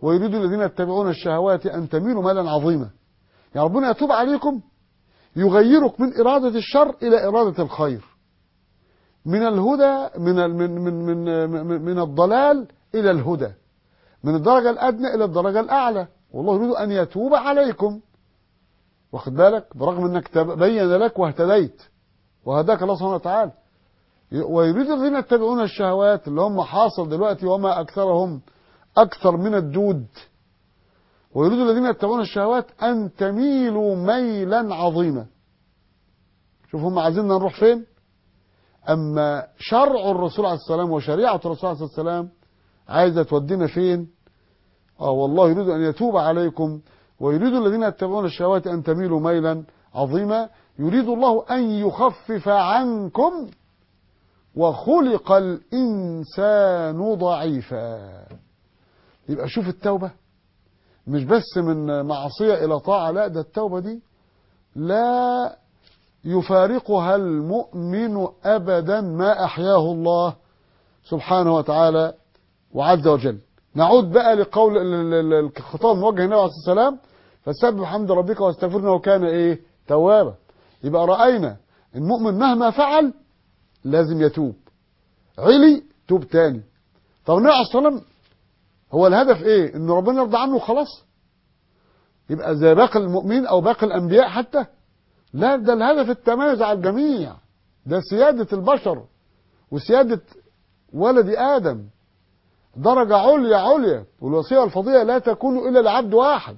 ويريد الذين يتبعون الشهوات أن تميلوا ميلا عظيما يعني ربنا يتوب عليكم يغيرك من إرادة الشر إلى إرادة الخير من الهدى من ال- من من من من, من الضلال إلى الهدى من الدرجة الأدنى إلى الدرجة الأعلى والله يريد أن يتوب عليكم واخد بالك برغم أنك تبين لك واهتديت وهداك الله سبحانه وتعالى ويريد الذين يتبعون الشهوات اللي هم حاصل دلوقتي وما أكثرهم أكثر من الدود ويريد الذين يتبعون الشهوات أن تميلوا ميلا عظيما شوف هم عايزيننا نروح فين أما شرع الرسول عليه السلام وشريعة الرسول عليه السلام عايزة تودينا فين آه والله يريد أن يتوب عليكم ويريد الذين يتبعون الشهوات أن تميلوا ميلا عظيما يريد الله أن يخفف عنكم وخلق الإنسان ضعيفا يبقى شوف التوبة مش بس من معصية إلى طاعة لا ده التوبة دي لا يفارقها المؤمن أبدا ما أحياه الله سبحانه وتعالى وعز وجل نعود بقى لقول ال- ال- ال- الخطاب موجه النبي عليه الصلاة والسلام فسبح حمد ربك واستغفرنا وكان ايه توابا يبقى رأينا المؤمن مهما فعل لازم يتوب علي توب تاني طب النبي عليه الصلاة والسلام هو الهدف ايه ان ربنا يرضى عنه وخلاص يبقى زي باقي المؤمنين او باقي الانبياء حتى لا ده الهدف التميز على الجميع ده سيادة البشر وسيادة ولد آدم درجة عليا عليا والوصية والفضيلة لا تكون إلا لعبد واحد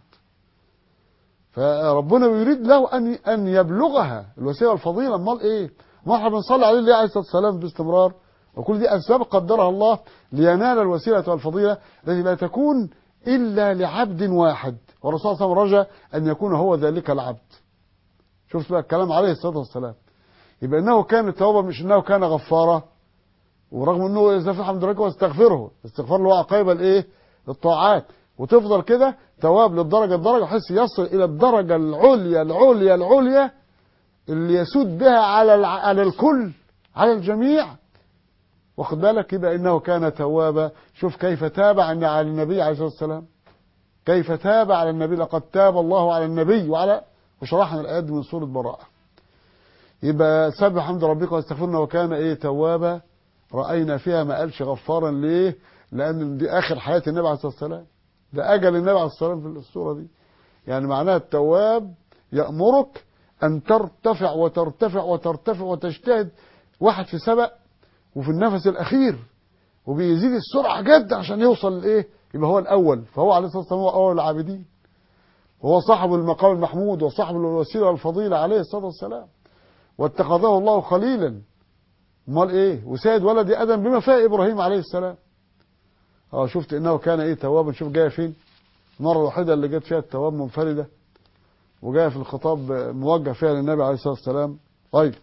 فربنا يريد له أن أن يبلغها الوصية والفضيلة امال إيه؟ ما احنا بنصلي عليه ليه عليه الصلاة والسلام باستمرار وكل دي أسباب قدرها الله لينال الوسيلة والفضيلة التي لا تكون إلا لعبد واحد والرسول صلى الله عليه وسلم رجى أن يكون هو ذلك العبد شفت بقى الكلام عليه الصلاة والسلام يبقى انه كان التوبة مش انه كان غفارا ورغم انه يستغفر حمد ربك واستغفره استغفار اللي هو عقيبة الايه الطاعات وتفضل كده تواب للدرجة الدرجة بحيث يصل الى الدرجة العليا العليا العليا اللي يسود بها على الع- على الكل على الجميع واخد بالك يبقى انه كان توابا شوف كيف تاب عن على النبي عليه الصلاه والسلام كيف تاب على النبي لقد تاب الله على النبي وعلى وشرحنا الايات دي من سوره براءه يبقى سبح حمد ربك واستغفرنا وكان ايه توابا راينا فيها ما قالش غفارا ليه لان دي اخر حياه النبي عليه الصلاه والسلام ده اجل النبي عليه الصلاه والسلام في السوره دي يعني معناها التواب يامرك ان ترتفع وترتفع وترتفع وتجتهد واحد في سبق وفي النفس الاخير وبيزيد السرعه جدا عشان يوصل لايه يبقى هو الاول فهو عليه الصلاه والسلام هو اول العابدين وهو صاحب المقام المحمود وصاحب الوسيله والفضيله عليه الصلاه والسلام واتخذه الله خليلا امال ايه وسيد ولد ادم بما فيها ابراهيم عليه السلام اه شفت انه كان ايه توابا شوف جايه فين المره الوحيده اللي جت فيها التواب منفرده وجايه في الخطاب موجه فيها للنبي عليه الصلاه والسلام طيب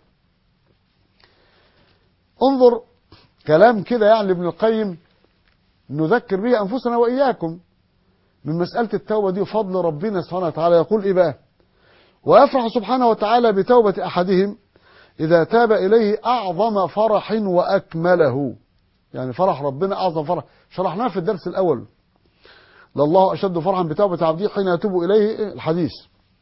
انظر كلام كده يعني لابن القيم نذكر به انفسنا واياكم من مساله التوبه دي وفضل ربنا سبحانه وتعالى يقول ايه بقى ويفرح سبحانه وتعالى بتوبه احدهم اذا تاب اليه اعظم فرح واكمله يعني فرح ربنا اعظم فرح شرحناه في الدرس الاول لله اشد فرحا بتوبه عبده حين يتوب اليه الحديث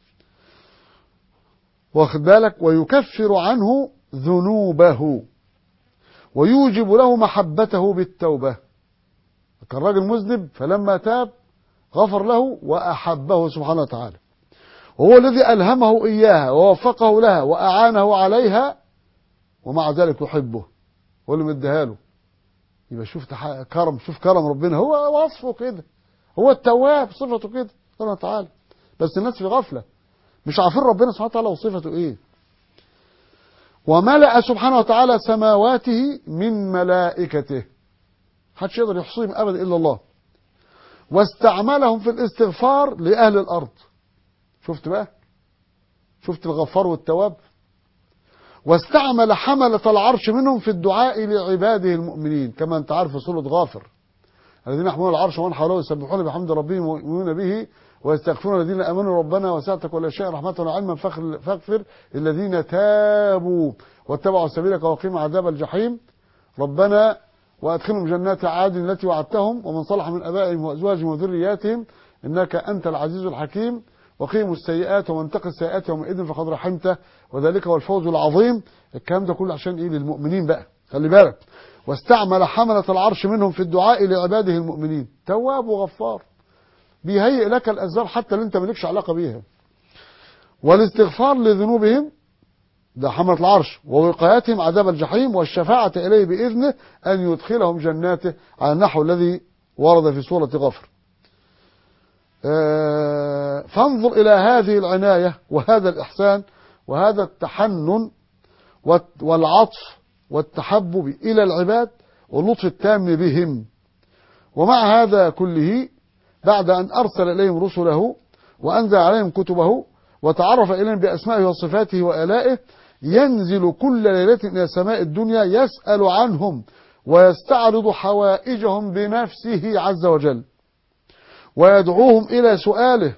واخد بالك ويكفر عنه ذنوبه ويوجب له محبته بالتوبة كان راجل مذنب فلما تاب غفر له وأحبه سبحانه وتعالى وهو الذي ألهمه إياها ووفقه لها وأعانه عليها ومع ذلك يحبه هو اللي مديها له يبقى شوف تح- كرم شوف كرم ربنا هو وصفه كده هو التواب صفته كده سبحانه وتعالى بس الناس في غفلة مش عارفين ربنا سبحانه وتعالى وصفته ايه وملأ سبحانه وتعالى سماواته من ملائكته محدش يقدر يحصيهم ابدا الا الله واستعملهم في الاستغفار لاهل الارض شفت بقى شفت الغفار والتواب واستعمل حملة العرش منهم في الدعاء لعباده المؤمنين كما انت عارف في سورة غافر الذين يحملون العرش ومن حوله يسبحون بحمد ربهم ويؤمنون به ويستغفرون الذين امنوا ربنا وسعت كل شيء رحمه وعلما فاغفر فاغفر للذين تابوا واتبعوا سبيلك وقيموا عذاب الجحيم ربنا وأدخلهم جنات عادن التي وعدتهم ومن صلح من أبائهم وأزواجهم وذرياتهم إنك أنت العزيز الحكيم وقيموا السيئات ومن تقي السيئات يومئذ فقد رحمته وذلك هو الفوز العظيم الكلام ده كله عشان إيه للمؤمنين بقى خلي بالك واستعمل حملة العرش منهم في الدعاء لعباده المؤمنين تواب وغفار بيهيئ لك الأسباب حتى اللي انت مالكش علاقة بيها والاستغفار لذنوبهم ده حملة العرش ووقايتهم عذاب الجحيم والشفاعة إليه بإذنه أن يدخلهم جناته على النحو الذي ورد في سورة غفر آه، فانظر إلى هذه العناية وهذا الإحسان وهذا التحنن والت- والعطف والتحبب إلى العباد واللطف التام بهم ومع هذا كله بعد أن أرسل إليهم رسله وأنزل عليهم كتبه وتعرف إليهم بأسمائه وصفاته وآلائه ينزل كل ليلة إلى سماء الدنيا يسأل عنهم ويستعرض حوائجهم بنفسه عز وجل ويدعوهم إلى سؤاله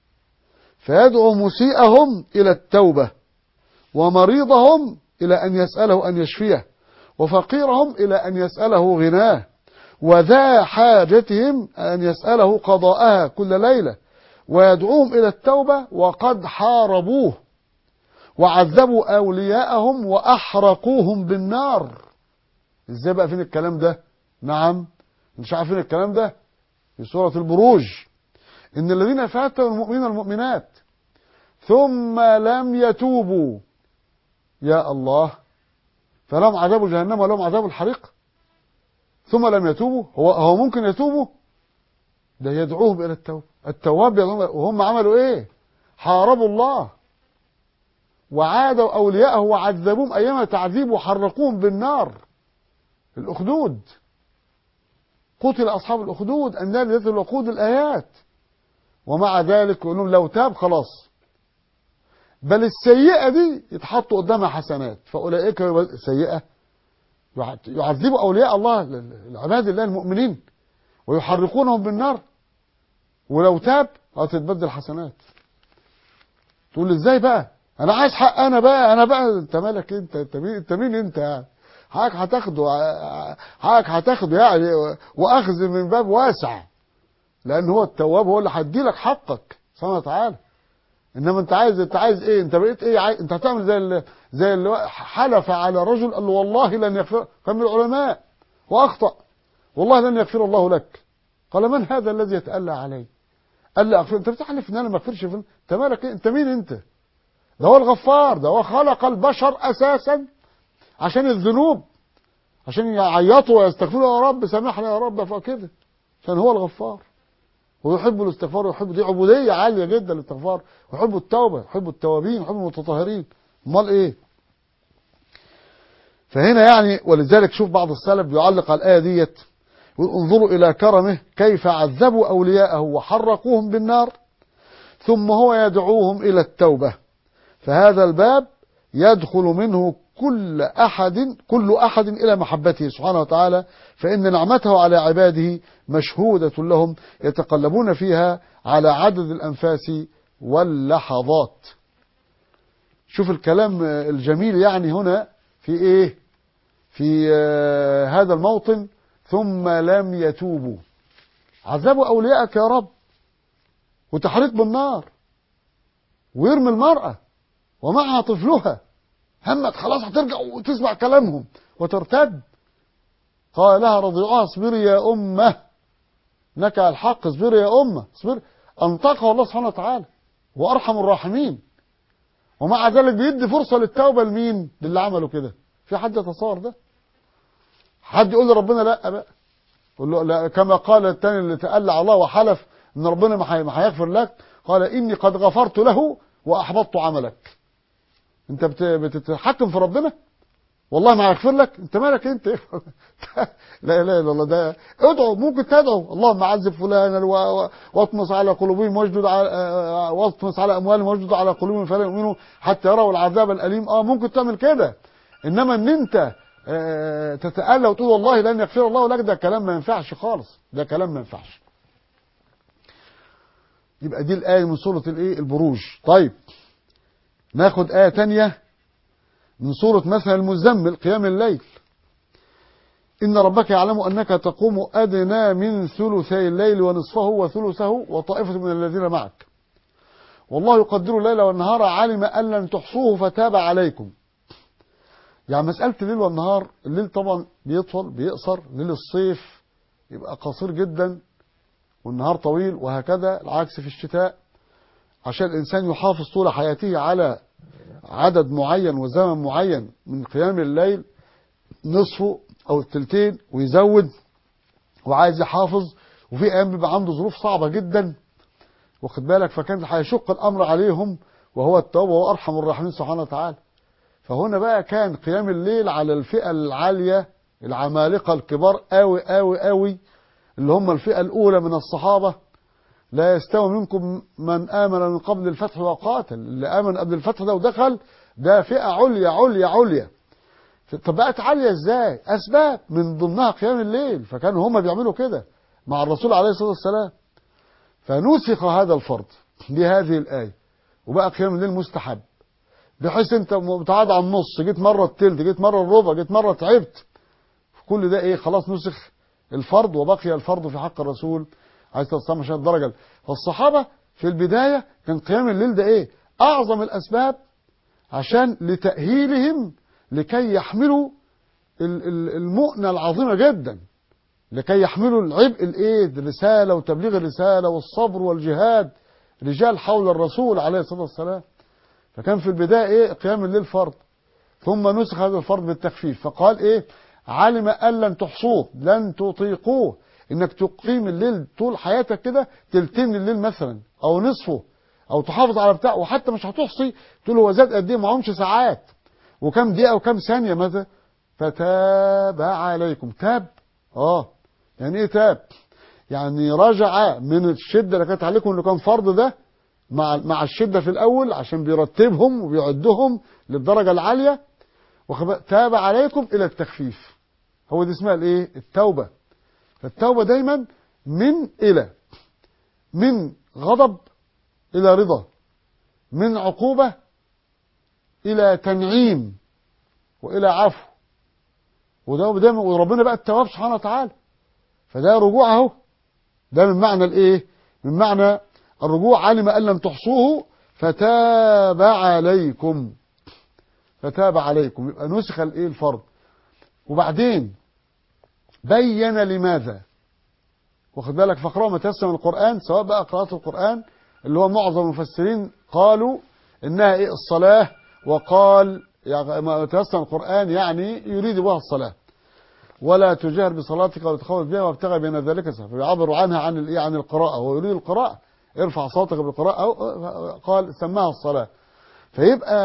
فيدعو مسيئهم إلى التوبة ومريضهم إلى أن يسأله أن يشفيه وفقيرهم إلى أن يسأله غناه وذا حاجتهم أن يسأله قضاءها كل ليلة ويدعوهم إلى التوبة وقد حاربوه وعذبوا أولياءهم وأحرقوهم بالنار إزاي بقى فين الكلام ده نعم مش عارفين الكلام ده في سورة البروج إن الذين فاتوا المؤمنين والمؤمنات ثم لم يتوبوا يا الله فلهم عذاب جهنم ولهم عذاب الحريق ثم لم يتوبوا هو هو ممكن يتوبوا ده يدعوهم الى التوبه التواب يدعوهم وهم عملوا ايه حاربوا الله وعادوا اولياءه وعذبوهم ايام تعذيب وحرقوهم بالنار الاخدود قتل اصحاب الاخدود النار ذات الوقود الايات ومع ذلك يقول لهم لو تاب خلاص بل السيئه دي يتحطوا قدامها حسنات فاولئك سيئه يعذبوا اولياء الله العباد الله المؤمنين ويحرقونهم بالنار ولو تاب هتتبدل حسنات تقول لي ازاي بقى انا عايز حق انا بقى انا بقى انت مالك انت انت مين انت مين انت يعني حقك هتاخده حقك هتاخده يعني واخذ من باب واسع لان هو التواب هو اللي هيدي لك حقك سبحانه وتعالى انما انت عايز انت عايز ايه انت بقيت ايه عايز انت هتعمل زي اللي زي اللي حلف على رجل قال له والله لن يغفر كان من العلماء واخطا والله لن يغفر الله لك قال من هذا الذي يتألى علي قال لي اغفر انت بتحلف ان انا ما اغفرش في انت مالك ايه انت مين انت ده هو الغفار ده هو خلق البشر اساسا عشان الذنوب عشان يعيطوا ويستغفروا يا رب سامحنا يا رب فكده عشان هو الغفار ويحب الاستغفار ويحب دي عبودية عالية جدا الاستغفار ويحب التوبة يحب التوابين يحب المتطهرين امال ايه فهنا يعني ولذلك شوف بعض السلف بيعلق على الآية ديت يقول انظروا إلى كرمه كيف عذبوا أولياءه وحرقوهم بالنار ثم هو يدعوهم إلى التوبة فهذا الباب يدخل منه كل أحد كل أحد إلى محبته سبحانه وتعالى فإن نعمته على عباده مشهودة لهم يتقلبون فيها على عدد الأنفاس واللحظات شوف الكلام الجميل يعني هنا في إيه في آه هذا الموطن ثم لم يتوبوا عذبوا أولياءك يا رب وتحريق بالنار ويرمي المرأة ومعها طفلها همت خلاص هترجع وتسمع كلامهم وترتد قال لها رضيعها اصبري يا أمة نكع الحق اصبري يا أمة اصبري أنطقها الله سبحانه وتعالى وأرحم الراحمين ومع ذلك بيدي فرصة للتوبة لمين للي عملوا كده في حد يتصور ده حد يقول لربنا لا بقى يقول له لا كما قال الثاني اللي تألى على الله وحلف ان ربنا ما هيغفر لك قال اني قد غفرت له واحبطت عملك انت بتتحكم في ربنا والله ما هيغفر لك انت مالك انت لا اله الا الله ده ادعو ممكن تدعو اللهم عذب فلانا واطمس على قلوبهم واشدد على واطمس على اموالهم واشدد على قلوبهم فلا يؤمنوا حتى يروا العذاب الاليم اه ممكن تعمل كده انما ان انت اه تتألى وتقول والله لن يغفر الله لك ده كلام ما ينفعش خالص ده كلام ما ينفعش يبقى دي الآية من سورة الايه البروج طيب ناخد آية تانية من سورة مثلا المزمل قيام الليل إن ربك يعلم أنك تقوم أدنى من ثلثي الليل ونصفه وثلثه وطائفة من الذين معك والله يقدر الليل والنهار علم أن لن تحصوه فتاب عليكم يعني مسألة الليل والنهار الليل طبعا بيطول بيقصر ليل الصيف يبقى قصير جدا والنهار طويل وهكذا العكس في الشتاء عشان الإنسان يحافظ طول حياته على عدد معين وزمن معين من قيام الليل نصفه أو التلتين ويزود وعايز يحافظ وفي أيام بيبقى عنده ظروف صعبة جدا واخد بالك فكان هيشق الأمر عليهم وهو التوبة وهو أرحم الراحمين سبحانه وتعالى فهنا بقى كان قيام الليل على الفئة العالية العمالقة الكبار قوي قوي قوي اللي هم الفئة الأولى من الصحابة لا يستوي منكم من آمن من قبل الفتح وقاتل اللي آمن قبل الفتح ده ودخل ده فئة عليا عليا عليا طب بقت عالية ازاي أسباب من ضمنها قيام الليل فكانوا هم بيعملوا كده مع الرسول عليه الصلاة والسلام فنسخ هذا الفرض بهذه الآية وبقى قيام الليل مستحب بحيث انت متعاد على النص جيت مرة التلت جيت مرة الربع جيت مرة تعبت كل ده ايه خلاص نسخ الفرض وبقي الفرض في حق الرسول عليه الصلاة والسلام عشان الدرجة فالصحابة في البداية كان قيام الليل ده ايه اعظم الاسباب عشان لتأهيلهم لكي يحملوا المؤنة العظيمة جدا لكي يحملوا العبء الايه الرسالة وتبليغ الرسالة والصبر والجهاد رجال حول الرسول عليه الصلاة والسلام فكان في البداية ايه قيام الليل فرض ثم نسخ هذا الفرض بالتخفيف فقال ايه علم أن لن تحصوه لن تطيقوه انك تقيم الليل طول حياتك كده تلتين الليل مثلا او نصفه او تحافظ على بتاع وحتى مش هتحصي تقول هو زاد قد ايه معهمش ساعات وكم دقيقة وكم ثانية ماذا فتاب عليكم تاب اه يعني ايه تاب يعني رجع من الشدة اللي كانت عليكم اللي كان فرض ده مع مع الشدة في الأول عشان بيرتبهم وبيعدهم للدرجة العالية تاب عليكم إلى التخفيف هو دي اسمها الايه التوبة فالتوبة دايما من إلى من غضب إلى رضا من عقوبة إلى تنعيم وإلى عفو وده دايما وربنا بقى التواب سبحانه وتعالى فده رجوع اهو ده من معنى الايه من معنى الرجوع علم ان لم تحصوه فتاب عليكم فتاب عليكم يبقى نسخ الايه الفرض وبعدين بين لماذا واخد بالك فاقرأوا ما تيسر من القرآن سواء بقى قراءة القرآن اللي هو معظم المفسرين قالوا انها ايه الصلاة وقال يعني ما تيسر من القرآن يعني يريد بها الصلاة ولا تجهر بصلاتك ولا تخوف بها وابتغى بين ذلك سبب يعبر عنها عن الايه عن القراءة هو يريد القراءة ارفع صوتك بالقراءة قال سماها الصلاة فيبقى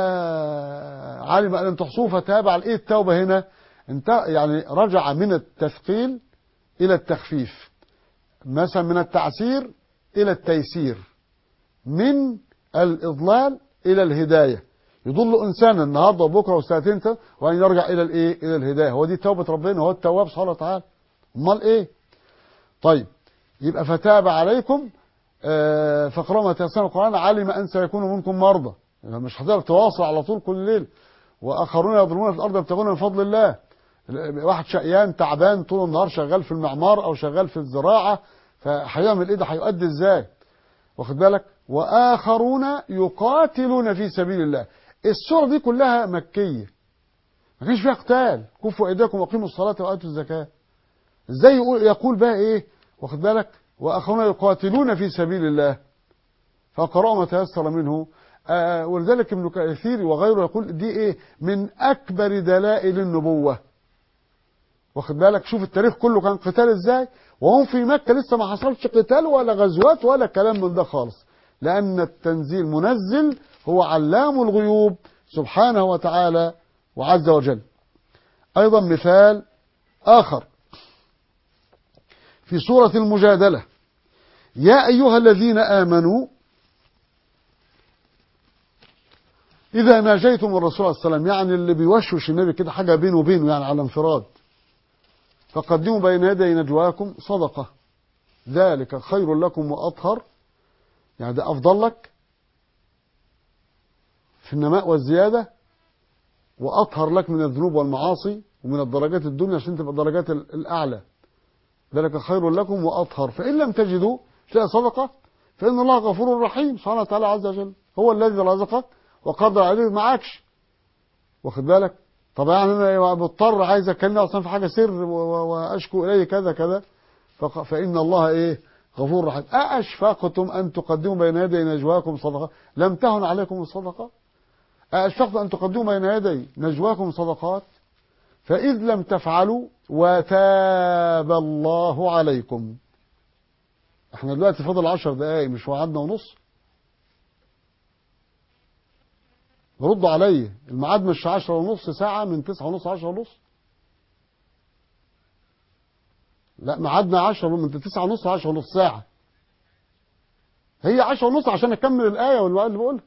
علم ان تحصوه فتاب على ايه التوبة هنا انت يعني رجع من التثقيل الى التخفيف مثلا من التعسير الى التيسير من الاضلال الى الهدايه يضل انسان النهارده وبكره وساعتين وان يرجع الى الايه الى الهدايه هو دي توبه ربنا هو التواب سبحانه وتعالى امال ايه طيب يبقى فتاب عليكم آه فاقرأوا ما تيسر القرآن علم أن سيكون منكم مرضى يعني مش هتقدر تواصل على طول كل ليل وآخرون يضربون في الأرض يبتغون من فضل الله واحد شقيان تعبان طول النهار شغال في المعمار أو شغال في الزراعة فهيعمل إيه ده هيؤدي إزاي واخد بالك وآخرون يقاتلون في سبيل الله السورة دي كلها مكية ما فيش فيها قتال كفوا ايديكم واقيموا الصلاة وآتوا الزكاة ازاي يقول يقول بقى ايه واخد بالك واخرون يقاتلون في سبيل الله فقرأوا ما تيسر منه آه ولذلك ابن كثير وغيره يقول دي ايه من اكبر دلائل النبوة واخد بالك شوف التاريخ كله كان قتال ازاي وهم في مكة لسه ما حصلش قتال ولا غزوات ولا كلام من ده خالص لأن التنزيل منزل هو علام الغيوب سبحانه وتعالى وعز وجل أيضا مثال آخر في سورة المجادلة يا أيها الذين آمنوا إذا ناجيتم الرسول صلى الله عليه وسلم يعني اللي بيوشوش النبي كده حاجة بينه وبينه يعني على انفراد فقدموا بين يدي نجواكم صدقة ذلك خير لكم وأطهر يعني ده أفضل لك في النماء والزيادة وأطهر لك من الذنوب والمعاصي ومن الدرجات الدنيا عشان تبقى الدرجات ال- الأعلى ذلك خير لكم وأطهر فإن لم تجدوا تلاقي صدقة فإن الله غفور رحيم سبحانه وتعالى عز وجل هو الذي رزقك وقدر عليك معكش واخد بالك طب يعني انا مضطر عايز اتكلم اصلا في حاجه سر و- و- واشكو اليه كذا كذا فق- فان الله ايه غفور رحيم أأشفقتم أن تقدموا بين يدي نجواكم صدقات لم تهن عليكم الصدقة أأشفقتم أن تقدموا بين يدي نجواكم صدقات فإذ لم تفعلوا وتاب الله عليكم احنا دلوقتي فاضل عشر دقايق مش وعدنا ونص ردوا عليا الميعاد مش عشرة ونص ساعة من تسعة ونص عشرة ونص لا ميعادنا عشرة من تسعة ونص عشرة ونص ساعة هي عشرة ونص عشان أكمل الآية والوقت اللي بقولها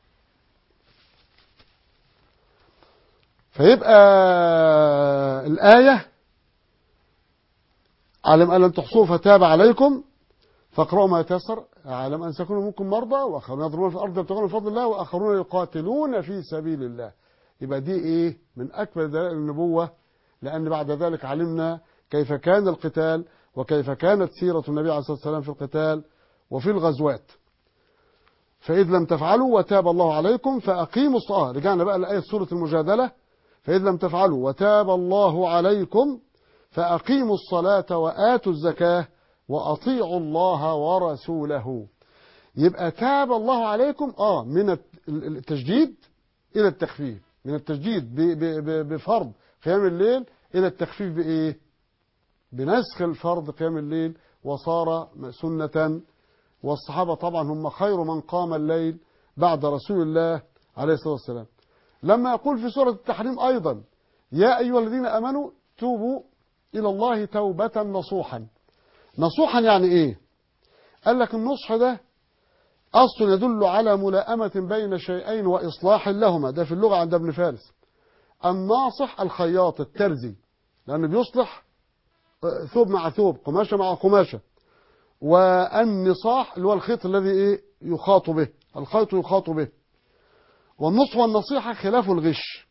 فيبقى الآية علم أن لن تحصوه فتاب عليكم فاقرأوا ما يتيسر علم أن سيكونوا منكم مرضى وآخرون يضربون في الأرض يبتغون من فضل الله وآخرون يقاتلون في سبيل الله يبقى دي إيه من أكبر دلائل النبوة لأن بعد ذلك علمنا كيف كان القتال وكيف كانت سيرة النبي عليه الصلاة والسلام في القتال وفي الغزوات فإذ لم تفعلوا وتاب الله عليكم فأقيموا الصلاة رجعنا بقى لآية سورة المجادلة فإذ لم تفعلوا وتاب الله عليكم فأقيموا الصلاة وآتوا الزكاة وأطيعوا الله ورسوله يبقى تاب الله عليكم آه من التجديد إلى التخفيف من التجديد بفرض قيام الليل إلى التخفيف بإيه بنسخ الفرض قيام الليل وصار سنة والصحابة طبعا هم خير من قام الليل بعد رسول الله عليه الصلاة والسلام لما يقول في سورة التحريم أيضا يا أيها الذين أمنوا توبوا إلى الله توبة نصوحا نصوحا يعني إيه قال لك النصح ده أصل يدل على ملائمة بين شيئين وإصلاح لهما ده في اللغة عند ابن فارس الناصح الخياط الترزي لأنه بيصلح ثوب مع ثوب قماشة مع قماشة والنصاح اللي هو الخيط الذي إيه يخاط به الخيط يخاط به والنصح والنصيحة خلاف الغش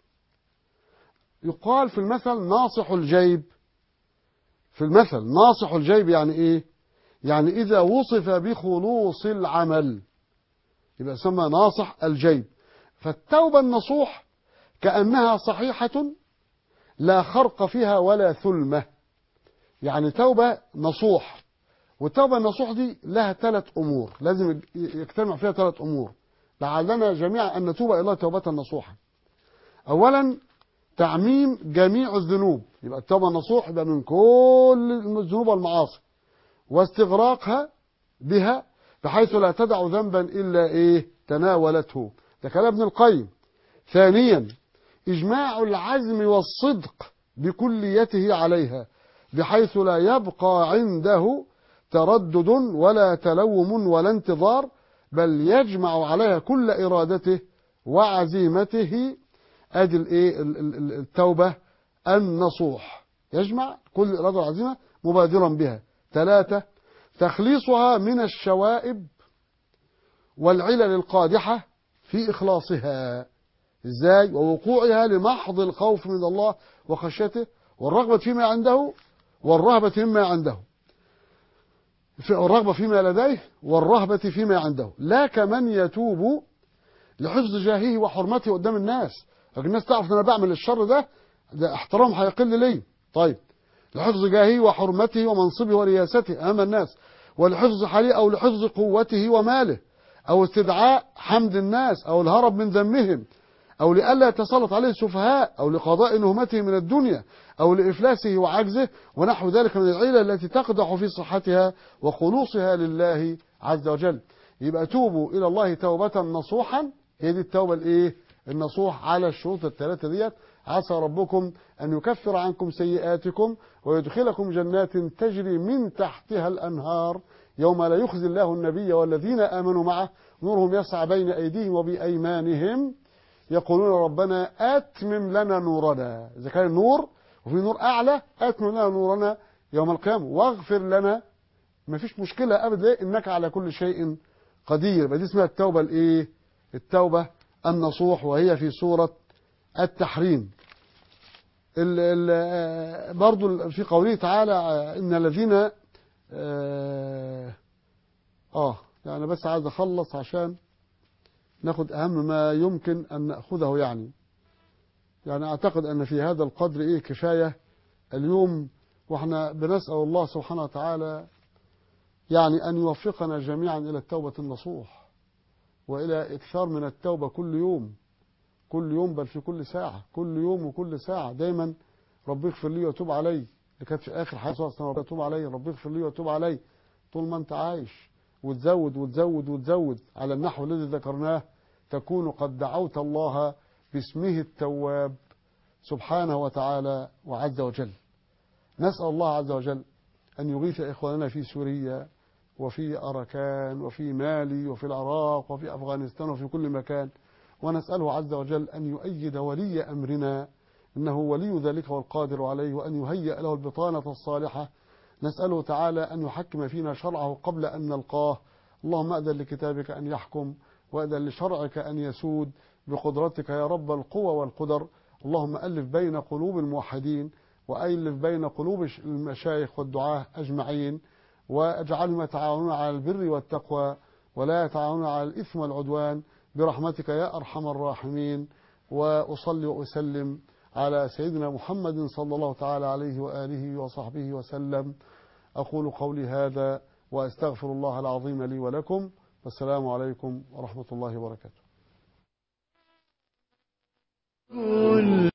يقال في المثل ناصح الجيب في المثل ناصح الجيب يعني ايه يعني اذا وصف بخلوص العمل يبقى يسمى ناصح الجيب فالتوبة النصوح كأنها صحيحة لا خرق فيها ولا ثلمة يعني توبة نصوح والتوبة النصوح دي لها ثلاث أمور لازم يجتمع فيها ثلاث أمور لعلنا جميعا أن نتوب إلى الله توبة نصوحا أولا تعميم جميع الذنوب يبقى التوبة النصوح يبقى من كل الذنوب والمعاصي واستغراقها بها بحيث لا تدع ذنبا إلا إيه تناولته ده كلام ابن القيم ثانيا إجماع العزم والصدق بكليته عليها بحيث لا يبقى عنده تردد ولا تلوم ولا انتظار بل يجمع عليها كل إرادته وعزيمته ادي الايه التوبة النصوح يجمع كل الإرادة والعزيمة مبادرا بها ثلاثة تخليصها من الشوائب والعلل القادحة في إخلاصها ازاي ووقوعها لمحض الخوف من الله وخشيته والرغبة فيما عنده والرهبة مما عنده الرغبة فيما لديه والرهبة فيما عنده لا كمن يتوب لحفظ جاهه وحرمته قدام الناس لكن الناس تعرف ان انا بعمل الشر ده ده احترام هيقل لي طيب لحفظ جاهه وحرمته ومنصبه ورياسته امام الناس ولحفظ حاله او لحفظ قوته وماله او استدعاء حمد الناس او الهرب من ذمهم او لئلا يتسلط عليه السفهاء او لقضاء نهمته من الدنيا او لافلاسه وعجزه ونحو ذلك من العلل التي تقدح في صحتها وخلوصها لله عز وجل يبقى توبوا الى الله توبه نصوحا هي دي التوبه الايه النصوح على الشروط الثلاثة ديت عسى ربكم أن يكفر عنكم سيئاتكم ويدخلكم جنات تجري من تحتها الأنهار يوم لا يخزي الله النبي والذين آمنوا معه نورهم يسعى بين أيديهم وبأيمانهم يقولون ربنا أتمم لنا نورنا إذا كان النور وفي نور أعلى أتمم لنا نورنا يوم القيامة واغفر لنا ما فيش مشكلة أبدا إنك على كل شيء قدير بدي اسمها التوبة الإيه التوبة النصوح وهي في سورة التحريم ال ال برضو في قوله تعالى إن الذين آه, آه يعني بس عايز أخلص عشان ناخد أهم ما يمكن أن نأخذه يعني يعني أعتقد أن في هذا القدر إيه كفاية اليوم وإحنا بنسأل الله سبحانه وتعالى يعني أن يوفقنا جميعا إلى التوبة النصوح وإلى إكثار من التوبة كل يوم كل يوم بل في كل ساعة كل يوم وكل ساعة دايما رب اغفر لي وتوب علي اللي كانت في آخر حياة صلى الله عليه وسلم توب علي رب اغفر لي وتوب علي طول ما أنت عايش وتزود وتزود وتزود على النحو الذي ذكرناه تكون قد دعوت الله باسمه التواب سبحانه وتعالى وعز وجل نسأل الله عز وجل أن يغيث إخواننا في سوريا وفي أركان وفي مالي وفي العراق وفي أفغانستان وفي كل مكان ونسأله عز وجل أن يؤيد ولي أمرنا إنه ولي ذلك والقادر عليه وأن يهيئ له البطانة الصالحة نسأله تعالى أن يحكم فينا شرعه قبل أن نلقاه اللهم أذن لكتابك أن يحكم وأذن لشرعك أن يسود بقدرتك يا رب القوى والقدر اللهم ألف بين قلوب الموحدين وألف بين قلوب المشايخ والدعاة أجمعين واجعلهم يتعاونون على البر والتقوى ولا يتعاونون على الإثم والعدوان برحمتك يا أرحم الراحمين وأصلي وأسلم على سيدنا محمد صلى الله تعالى عليه وآله وصحبه وسلم أقول قولي هذا وأستغفر الله العظيم لي ولكم والسلام عليكم ورحمة الله وبركاته